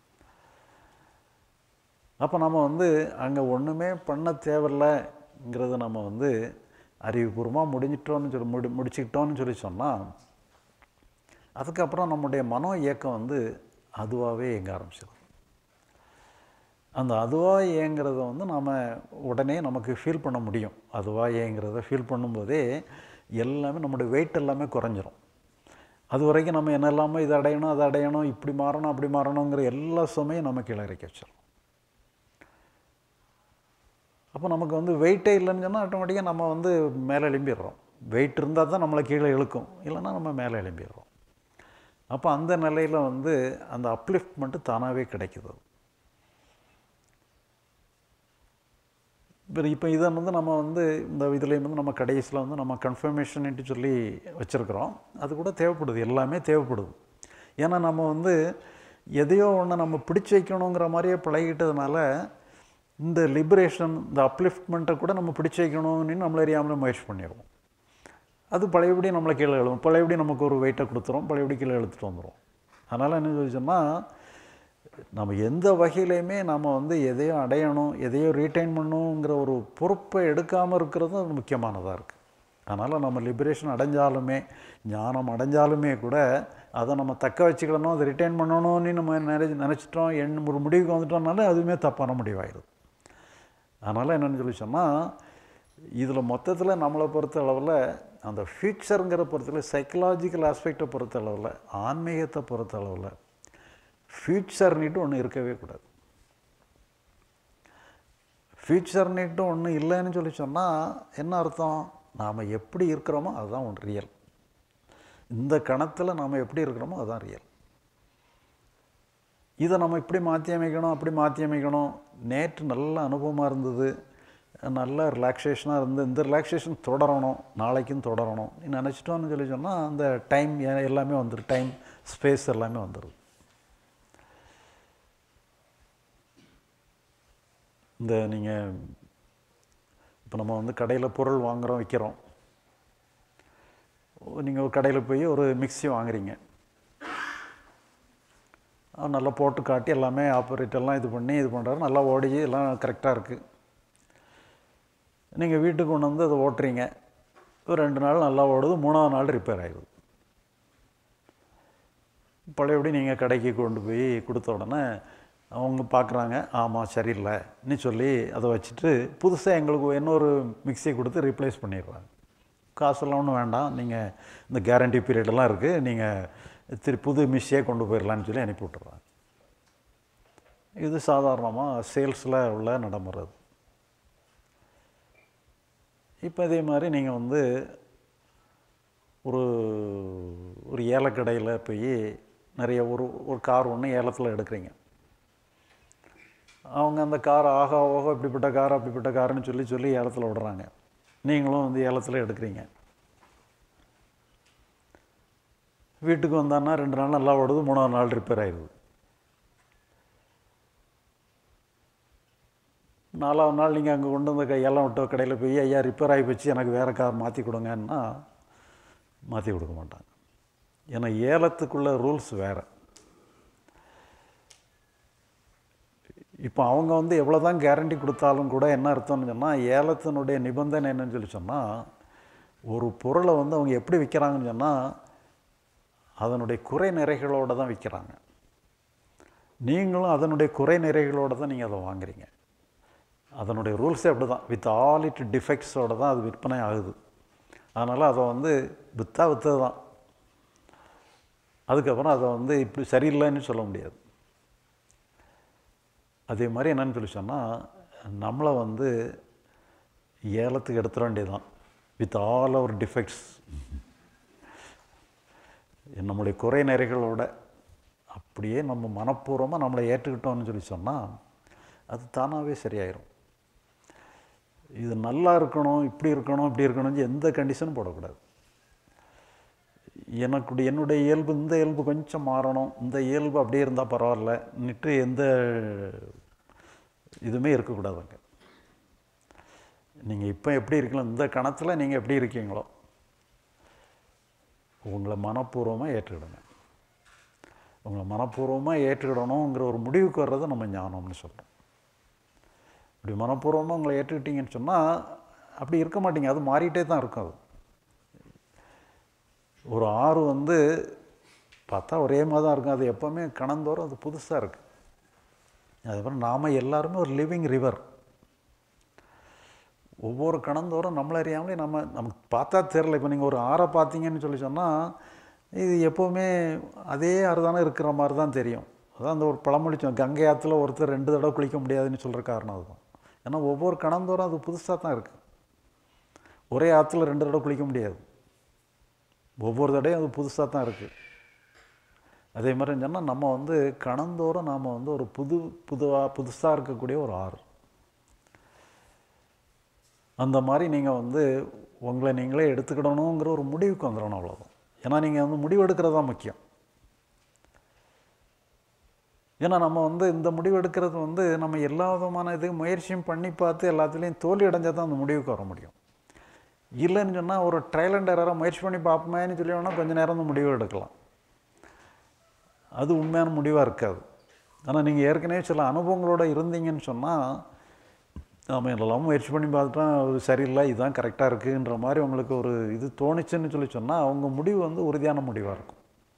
அப்போ நம்ம வந்து அங்கே ஒன்றுமே பண்ண தேவையில்லைங்கிறத நம்ம வந்து அறிவுபூர்வமாக முடிஞ்சிட்டோன்னு சொல்லி முடி முடிச்சுக்கிட்டோன்னு சொல்லி சொன்னால் அதுக்கப்புறம் நம்முடைய மனோ இயக்கம் வந்து அதுவாகவே இயங்க ஆரம்பிச்சிடும் அந்த அதுவாக இயங்கிறத வந்து நாம் உடனே நமக்கு ஃபீல் பண்ண முடியும் அதுவாக இயங்கிறத ஃபீல் பண்ணும்போதே எல்லாமே நம்முடைய வெயிட் எல்லாமே குறைஞ்சிரும் அது வரைக்கும் நம்ம என்ன இல்லாமல் இதை அடையணும் அதை அடையணும் இப்படி மாறணும் அப்படி மாறணுங்கிற எல்லா சுமையும் நம்ம கீழே இறக்கி வச்சிடும் அப்போ நமக்கு வந்து வெயிட்டே இல்லைன்னு சொன்னால் ஆட்டோமேட்டிக்காக நம்ம வந்து மேலே எழும்பிடுறோம் வெயிட் இருந்தால் தான் நம்மளை கீழே இழுக்கும் இல்லைன்னா நம்ம மேலே எழும்பிடுறோம் அப்போ அந்த நிலையில் வந்து அந்த அப்லிஃப்ட்மெண்ட்டு தானாகவே கிடைக்குது இப்போ இப்போ இதை வந்து நம்ம வந்து இந்த இதுலேயும் வந்து நம்ம கடைசியில் வந்து நம்ம கன்ஃபர்மேஷன்ட்டு சொல்லி வச்சுருக்குறோம் அது கூட தேவைப்படுது எல்லாமே தேவைப்படுது ஏன்னா நம்ம வந்து எதையோ ஒன்று நம்ம பிடிச்சி வைக்கணுங்கிற மாதிரியே பழகிட்டதுனால இந்த லிபரேஷன் இந்த அப்லிஃப்ட்மெண்ட்டை கூட நம்ம பிடிச்சி வைக்கணும்னு நம்மளை அறியாமலே முயற்சி பண்ணிடுவோம் அது பழையபடி நம்மளை கீழே எழுதும் பழையபடி நமக்கு ஒரு வெயிட்டை கொடுத்துரும் பழையபடி கீழே எழுத்துட்டு வந்துடும் அதனால் என்ன சொல்லிச்சோம்னா நம்ம எந்த வகையிலையுமே நம்ம வந்து எதையோ அடையணும் எதையோ ரீட்டைன் பண்ணணுங்கிற ஒரு பொறுப்பை எடுக்காமல் இருக்கிறது அது முக்கியமானதாக இருக்குது அதனால் நம்ம லிபரேஷன் அடைஞ்சாலுமே ஞானம் அடைஞ்சாலுமே கூட அதை நம்ம தக்க வச்சுக்கிடணும் அதை ரிட்டைன் பண்ணணும்னு நம்ம நினை நினச்சிட்டோம் எண் ஒரு முடிவுக்கு வந்துட்டோம்னாலே அதுவுமே தப்பான முடிவாயிடுது அதனால் என்னென்னு சொல்லி சொன்னால் இதில் மொத்தத்தில் நம்மளை பொறுத்த அளவில் அந்த ஃபியூச்சருங்கிற பொறுத்தளவு சைக்கலாஜிக்கல் ஆஸ்பெக்டை பொறுத்த அளவில் ஆன்மீகத்தை பொறுத்த அளவில் ஃபியூச்சர்னிட்டு ஒன்று இருக்கவே கூடாது ஃபியூச்சர்னிட்டு ஒன்று இல்லைன்னு சொல்லி சொன்னால் என்ன அர்த்தம் நாம் எப்படி இருக்கிறோமோ அதுதான் ஒன்று ரியல் இந்த கணத்தில் நாம் எப்படி இருக்கிறோமோ அதுதான் ரியல் இதை நம்ம இப்படி மாற்றி அமைக்கணும் அப்படி மாற்றி அமைக்கணும் நேற்று நல்ல அனுபவமாக இருந்தது நல்ல ரிலாக்ஸேஷனாக இருந்து இந்த ரிலாக்ஸேஷன் தொடரணும் நாளைக்கும் தொடரணும் நினச்சிட்டோன்னு சொல்லி சொன்னால் அந்த டைம் எல்லாமே வந்துடும் டைம் ஸ்பேஸ் எல்லாமே வந்துடும் இந்த நீங்கள் இப்போ நம்ம வந்து கடையில் பொருள் வாங்குகிறோம் விற்கிறோம் நீங்கள் ஒரு கடையில் போய் ஒரு மிக்ஸி வாங்குறீங்க நல்லா போட்டு காட்டி எல்லாமே ஆப்ரேட் எல்லாம் இது பண்ணி இது பண்ணுறாரு நல்லா ஓடி எல்லாம் கரெக்டாக இருக்குது நீங்கள் வீட்டுக்கு கொண்டு வந்து அதை ஓட்டுறீங்க ஒரு ரெண்டு நாள் நல்லா ஓடுது மூணாவது நாள் ரிப்பேர் ஆகிடுது பழையபடி நீங்கள் கடைக்கு கொண்டு போய் கொடுத்த உடனே அவங்க பார்க்குறாங்க ஆமாம் சரியில்லைன்னு சொல்லி அதை வச்சுட்டு புதுசாக எங்களுக்கு இன்னொரு மிக்சியை கொடுத்து ரீப்ளேஸ் பண்ணிடுறாங்க காசெல்லாம் ஒன்றும் வேண்டாம் நீங்கள் இந்த கேரண்டி பீரியடெல்லாம் இருக்குது நீங்கள் திரு புது மிக்சியே கொண்டு போயிடலான்னு சொல்லி அனுப்பி விட்டுறாங்க இது சாதாரணமாக சேல்ஸில் உள்ள நடைமுறை அது. இப்போ இதே மாதிரி நீங்கள் வந்து ஒரு ஒரு ஏலக்கடையில் போய் நிறைய ஒரு ஒரு கார் ஒன்று ஏலத்தில் எடுக்கிறீங்க அவங்க அந்த கார் ஆகா ஓஹோ இப்படிப்பட்ட கார் அப்படிப்பட்ட காருன்னு சொல்லி சொல்லி ஏலத்தில் விடுறாங்க நீங்களும் வந்து ஏலத்தில் எடுக்கிறீங்க வீட்டுக்கு வந்தான்னா ரெண்டு நாள் நல்லா ஓடுது மூணாவது நாள் ரிப்பேர் ஆயிடுது நாலாவது நாள் நீங்கள் அங்கே கொண்டு வந்து க- ஏலம் விட்ட கடையில் போய் ஐயா ரிப்பேர் ஆகி போச்சு எனக்கு வேறு கார் மாற்றி கொடுங்கன்னா மாற்றி கொடுக்க மாட்டாங்க ஏன்னா ஏலத்துக்குள்ள ரூல்ஸ் வேறு இப்போ அவங்க வந்து எவ்வளோ தான் கேரண்டி கொடுத்தாலும் கூட என்ன அர்த்தம்னு சொன்னால் ஏலத்தினுடைய நிபந்தனை என்னன்னு சொல்லி சொன்னால் ஒரு பொருளை வந்து அவங்க எப்படி விற்கிறாங்கன்னு சொன்னால் அதனுடைய குறை நிறைகளோடு தான் விற்கிறாங்க நீங்களும் அதனுடைய குறை நிறைகளோடு தான் நீங்கள் அதை வாங்குறீங்க அதனுடைய ரூல்ஸே அப்படி தான் வித் ஆல் இட் டிஃபெக்ட்ஸோடு தான் அது விற்பனை ஆகுது அதனால் அதை வந்து விற்றா விற்றது தான் அதுக்கப்புறம் அதை வந்து இப்படி சரியில்லைன்னு சொல்ல முடியாது அதே மாதிரி என்னன்னு சொல்லி சொன்னால் நம்மளை வந்து ஏலத்துக்கு எடுத்துட வேண்டியதுதான் வித் ஆல் அவர் டிஃபெக்ட்ஸ் நம்முடைய குறை நிறைகளோட அப்படியே நம்ம மனப்பூர்வமாக நம்மளை ஏற்றுக்கிட்டோம்னு சொல்லி சொன்னால் அது தானாகவே சரியாயிரும் இது நல்லா இருக்கணும் இப்படி இருக்கணும் இப்படி இருக்கணும்னு எந்த கண்டிஷனும் போடக்கூடாது எனக்கு என்னுடைய இயல்பு இந்த இயல்பு கொஞ்சம் மாறணும் இந்த இயல்பு அப்படியே இருந்தால் பரவாயில்லன்னுட்டு எந்த இதுவுமே இருக்கக்கூடாதுங்க நீங்கள் இப்போ எப்படி இருக்கலாம் இந்த கணத்தில் நீங்கள் எப்படி இருக்கீங்களோ உங்களை மனப்பூர்வமாக ஏற்றுக்கிடுங்க உங்களை மனப்பூர்வமாக ஏற்றுக்கிடணுங்கிற ஒரு முடிவுக்கு வர்றது நம்ம ஞானம்னு சொல்கிறோம் இப்படி மனப்பூர்வமாக உங்களை ஏற்றுக்கிட்டீங்கன்னு சொன்னால் அப்படி இருக்க மாட்டீங்க அது மாறிட்டே தான் இருக்கும் அது ஒரு ஆறு வந்து பார்த்தா ஒரே மாதிரி தான் இருக்கும் அது எப்போவுமே கணந்தோறும் அது புதுசாக இருக்குது அதுக்கப்புறம் நாம் எல்லாருமே ஒரு லிவிங் ரிவர் ஒவ்வொரு கணந்தோறும் நம்மளை அறியாமலே நம்ம நமக்கு பார்த்தா தெரில இப்போ நீங்கள் ஒரு ஆறை பார்த்தீங்கன்னு சொல்லி சொன்னால் இது எப்போவுமே அதே ஆறு தானே இருக்கிற மாதிரி தான் தெரியும் அதான் அந்த ஒரு பழமொழி சொன்ன கங்கை ஆற்றுல ஒருத்தர் ரெண்டு தடவை குளிக்க முடியாதுன்னு சொல்கிற காரணம் அதுதான் ஏன்னா ஒவ்வொரு கணந்தோறும் அது புதுசாக தான் இருக்குது ஒரே ஆற்றுல ரெண்டு தடவை குளிக்க முடியாது ஒவ்வொரு தடையும் அது புதுசாக தான் இருக்குது அதே மாதிரி சொன்னால் நம்ம வந்து கணந்தோறும் நாம் வந்து ஒரு புது புதுவாக புதுசாக இருக்கக்கூடிய ஒரு ஆறு அந்த மாதிரி நீங்கள் வந்து உங்களை நீங்களே எடுத்துக்கிடணுங்கிற ஒரு முடிவுக்கு வந்துடணும் அவ்வளோதான் ஏன்னா நீங்கள் வந்து முடிவு எடுக்கிறது தான் முக்கியம் ஏன்னா நம்ம வந்து இந்த முடிவு எடுக்கிறது வந்து நம்ம எல்லா விதமான இது முயற்சியும் பண்ணி பார்த்து எல்லாத்துலேயும் தோல்வி அடைஞ்சால் தான் அந்த முடிவுக்கு வர முடியும் இல்லைன்னு சொன்னால் ஒரு ட்ரையல் அண்ட் எரராக முயற்சி பண்ணி பார்ப்போமேன்னு சொல்லி வேணால் கொஞ்சம் நேரம் அந்த முடிவு எடுக்கலாம் அது உண்மையான முடிவாக இருக்காது ஆனால் நீங்கள் ஏற்கனவே சில அனுபவங்களோட இருந்தீங்கன்னு சொன்னால் நாம் எல்லாம் முயற்சி பண்ணி பார்த்துட்டா அது சரியில்லை இதுதான் கரெக்டாக இருக்குன்ற மாதிரி உங்களுக்கு ஒரு இது தோணுச்சுன்னு சொல்லி சொன்னால் அவங்க முடிவு வந்து உறுதியான முடிவாக இருக்கும்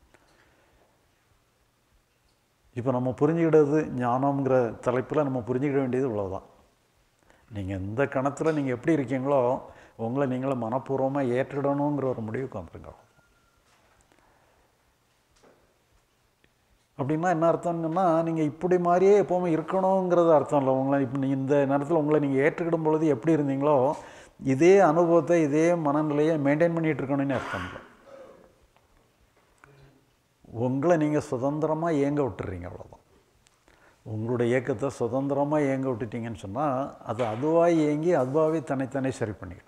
இப்போ நம்ம புரிஞ்சுக்கிட்டது ஞானம்ங்கிற தலைப்பில் நம்ம புரிஞ்சுக்கிட வேண்டியது இவ்வளவுதான் நீங்கள் எந்த கணத்தில் நீங்கள் எப்படி இருக்கீங்களோ உங்களை நீங்களே மனப்பூர்வமாக ஏற்றிடணுங்கிற ஒரு முடிவுக்கு வந்துருங்க அப்படின்னா என்ன அர்த்தம்னு சொன்னால் நீங்கள் இப்படி மாதிரியே எப்போவுமே இருக்கணுங்கிறது அர்த்தம் இல்லை உங்களை இப்போ நீ இந்த நேரத்தில் உங்களை நீங்கள் ஏற்றுக்கிடும் பொழுது எப்படி இருந்தீங்களோ இதே அனுபவத்தை இதே மனநிலையை மெயின்டைன் பண்ணிகிட்டு இருக்கணும்னு அர்த்தம் இல்லை உங்களை நீங்கள் சுதந்திரமாக இயங்க விட்டுறீங்க அவ்வளோதான் உங்களுடைய இயக்கத்தை சுதந்திரமாக இயங்க விட்டுட்டீங்கன்னு சொன்னால் அது அதுவாக இயங்கி அதுவாகவே தன்னைத்தானே சரி பண்ணிடும்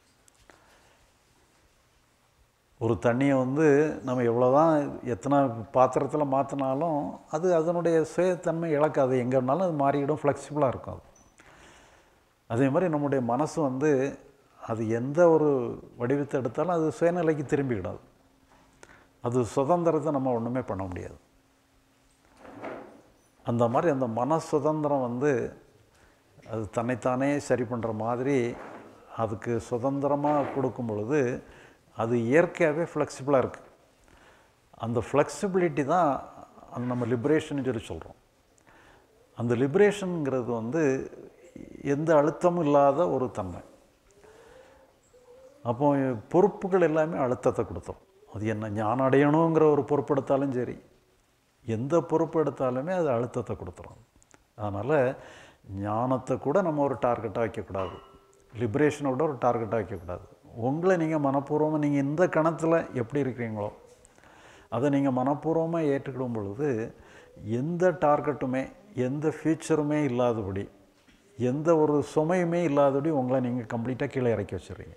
ஒரு தண்ணியை வந்து நம்ம எவ்வளோ தான் எத்தனை பாத்திரத்தில் மாற்றினாலும் அது அதனுடைய சுயத்தன்மை இழக்காது எங்கே வேணாலும் அது மாறிடும் ஃப்ளெக்சிபிளாக இருக்கும் அது அதே மாதிரி நம்முடைய மனசு வந்து அது எந்த ஒரு வடிவத்தை எடுத்தாலும் அது சுயநிலைக்கு திரும்பிவிடாது அது சுதந்திரத்தை நம்ம ஒன்றுமே பண்ண முடியாது அந்த மாதிரி அந்த மன சுதந்திரம் வந்து அது தன்னைத்தானே சரி பண்ணுற மாதிரி அதுக்கு சுதந்திரமாக கொடுக்கும் பொழுது அது இயற்கையாகவே ஃப்ளெக்சிபிளாக இருக்குது அந்த ஃப்ளெக்சிபிலிட்டி தான் அந்த நம்ம லிபரேஷன் சொல்லி சொல்கிறோம் அந்த லிபரேஷனுங்கிறது வந்து எந்த அழுத்தமும் இல்லாத ஒரு தன்மை அப்போ பொறுப்புகள் எல்லாமே அழுத்தத்தை கொடுத்துரும் அது என்ன ஞானம் அடையணுங்கிற ஒரு பொறுப்பு எடுத்தாலும் சரி எந்த பொறுப்பு எடுத்தாலுமே அது அழுத்தத்தை கொடுத்துரும் அதனால் ஞானத்தை கூட நம்ம ஒரு டார்கெட்டாக வைக்கக்கூடாது லிபரேஷனை விட ஒரு டார்கெட்டாக வைக்கக்கூடாது உங்களை நீங்கள் மனப்பூர்வமாக நீங்கள் எந்த கணத்தில் எப்படி இருக்கிறீங்களோ அதை நீங்கள் மனப்பூர்வமாக ஏற்றுக்கிடும் பொழுது எந்த டார்கெட்டுமே எந்த ஃபியூச்சருமே இல்லாதபடி எந்த ஒரு சுமையுமே இல்லாதபடி உங்களை நீங்கள் கம்ப்ளீட்டாக கீழே இறக்கி வச்சிடுறீங்க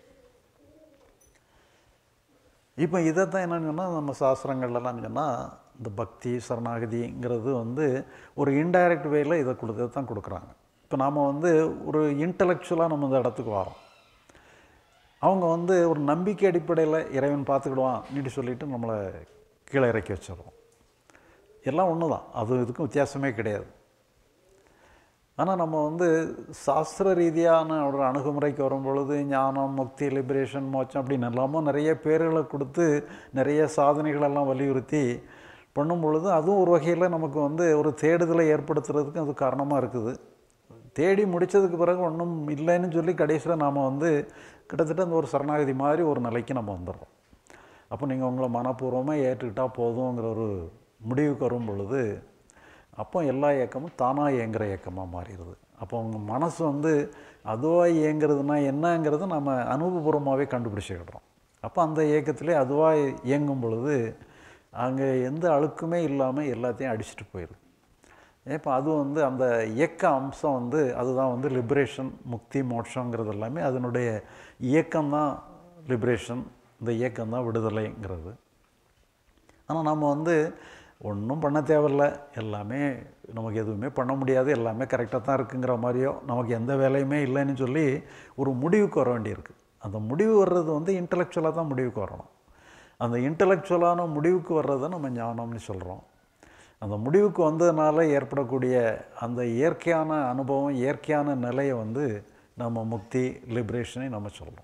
இப்போ இதை தான் என்னன்னு சொன்னால் நம்ம சாஸ்திரங்கள்லாம் சொன்னால் இந்த பக்தி சரணாகதிங்கிறது வந்து ஒரு இன்டைரக்ட் வேயில் இதை கொடுத்து தான் கொடுக்குறாங்க இப்போ நாம் வந்து ஒரு இன்டலெக்சுவலாக நம்ம இந்த இடத்துக்கு வரோம் அவங்க வந்து ஒரு நம்பிக்கை அடிப்படையில் இறைவன் பார்த்துக்கிடுவான் நீட்டு சொல்லிட்டு நம்மளை கீழே இறக்கி வச்சிடுறோம் எல்லாம் ஒன்று தான் அது இதுக்கும் வித்தியாசமே கிடையாது ஆனால் நம்ம வந்து சாஸ்திர ரீதியான ஒரு அணுகுமுறைக்கு வரும் பொழுது ஞானம் முக்தி லிபரேஷன் மோட்சம் அப்படின்னு எல்லாமோ நிறைய பேர்களை கொடுத்து நிறைய சாதனைகளெல்லாம் வலியுறுத்தி பண்ணும் பொழுது அதுவும் ஒரு வகையில் நமக்கு வந்து ஒரு தேடுதலை ஏற்படுத்துறதுக்கு அது காரணமாக இருக்குது தேடி முடித்ததுக்கு பிறகு ஒன்றும் இல்லைன்னு சொல்லி கடைசியில் நாம் வந்து கிட்டத்தட்ட அந்த ஒரு சரணாகதி மாதிரி ஒரு நிலைக்கு நம்ம வந்துடுறோம் அப்போ நீங்கள் உங்களை மனப்பூர்வமாக ஏற்றுக்கிட்டால் போதுங்கிற ஒரு முடிவுக்கு வரும் பொழுது அப்போ எல்லா இயக்கமும் தானாக இயங்குகிற இயக்கமாக மாறிடுது அப்போ உங்கள் மனசு வந்து அதுவாக இயங்குறதுனா என்னங்கிறது நம்ம அனுபவபூர்வமாகவே கண்டுபிடிச்சிக்கிடுறோம் அப்போ அந்த இயக்கத்திலே அதுவாக இயங்கும் பொழுது அங்கே எந்த அழுக்குமே இல்லாமல் எல்லாத்தையும் அடிச்சுட்டு போயிடுது இப்போ அது வந்து அந்த இயக்க அம்சம் வந்து அதுதான் வந்து லிபரேஷன் முக்தி மோட்சங்கிறது எல்லாமே அதனுடைய இயக்கம்தான் லிபரேஷன் இந்த இயக்கம்தான் விடுதலைங்கிறது ஆனால் நம்ம வந்து ஒன்றும் பண்ண தேவையில்ல எல்லாமே நமக்கு எதுவுமே பண்ண முடியாது எல்லாமே கரெக்டாக தான் இருக்குங்கிற மாதிரியோ நமக்கு எந்த வேலையுமே இல்லைன்னு சொல்லி ஒரு முடிவுக்கு வர வேண்டியிருக்கு அந்த முடிவு வர்றது வந்து இன்டலெக்சுவலாக தான் முடிவுக்கு வரணும் அந்த இன்டலெக்சுவலான முடிவுக்கு வர்றதை நம்ம ஞானம்னு சொல்கிறோம் அந்த முடிவுக்கு வந்ததுனால ஏற்படக்கூடிய அந்த இயற்கையான அனுபவம் இயற்கையான நிலையை வந்து நம்ம முக்தி லிபரேஷனை நம்ம சொல்கிறோம்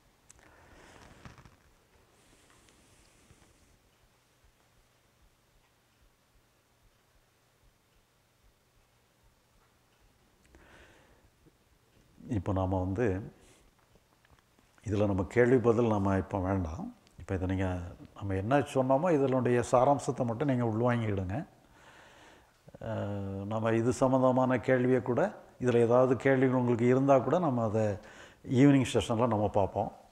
இப்போ நாம் வந்து இதில் நம்ம கேள்வி பதில் நம்ம இப்போ வேண்டாம் இப்போ இதை நீங்கள் நம்ம என்ன சொன்னோமோ இதனுடைய சாராம்சத்தை மட்டும் நீங்கள் உள்வாங்கிடுங்க அஹ், நம்ம இது சம்மந்தமான கேள்வியை கூட இதில் ஏதாவது கேள்விகள் உங்களுக்கு இருந்தால் கூட நம்ம அதை ஈவினிங் செஷனில் நம்ம பார்ப்போம்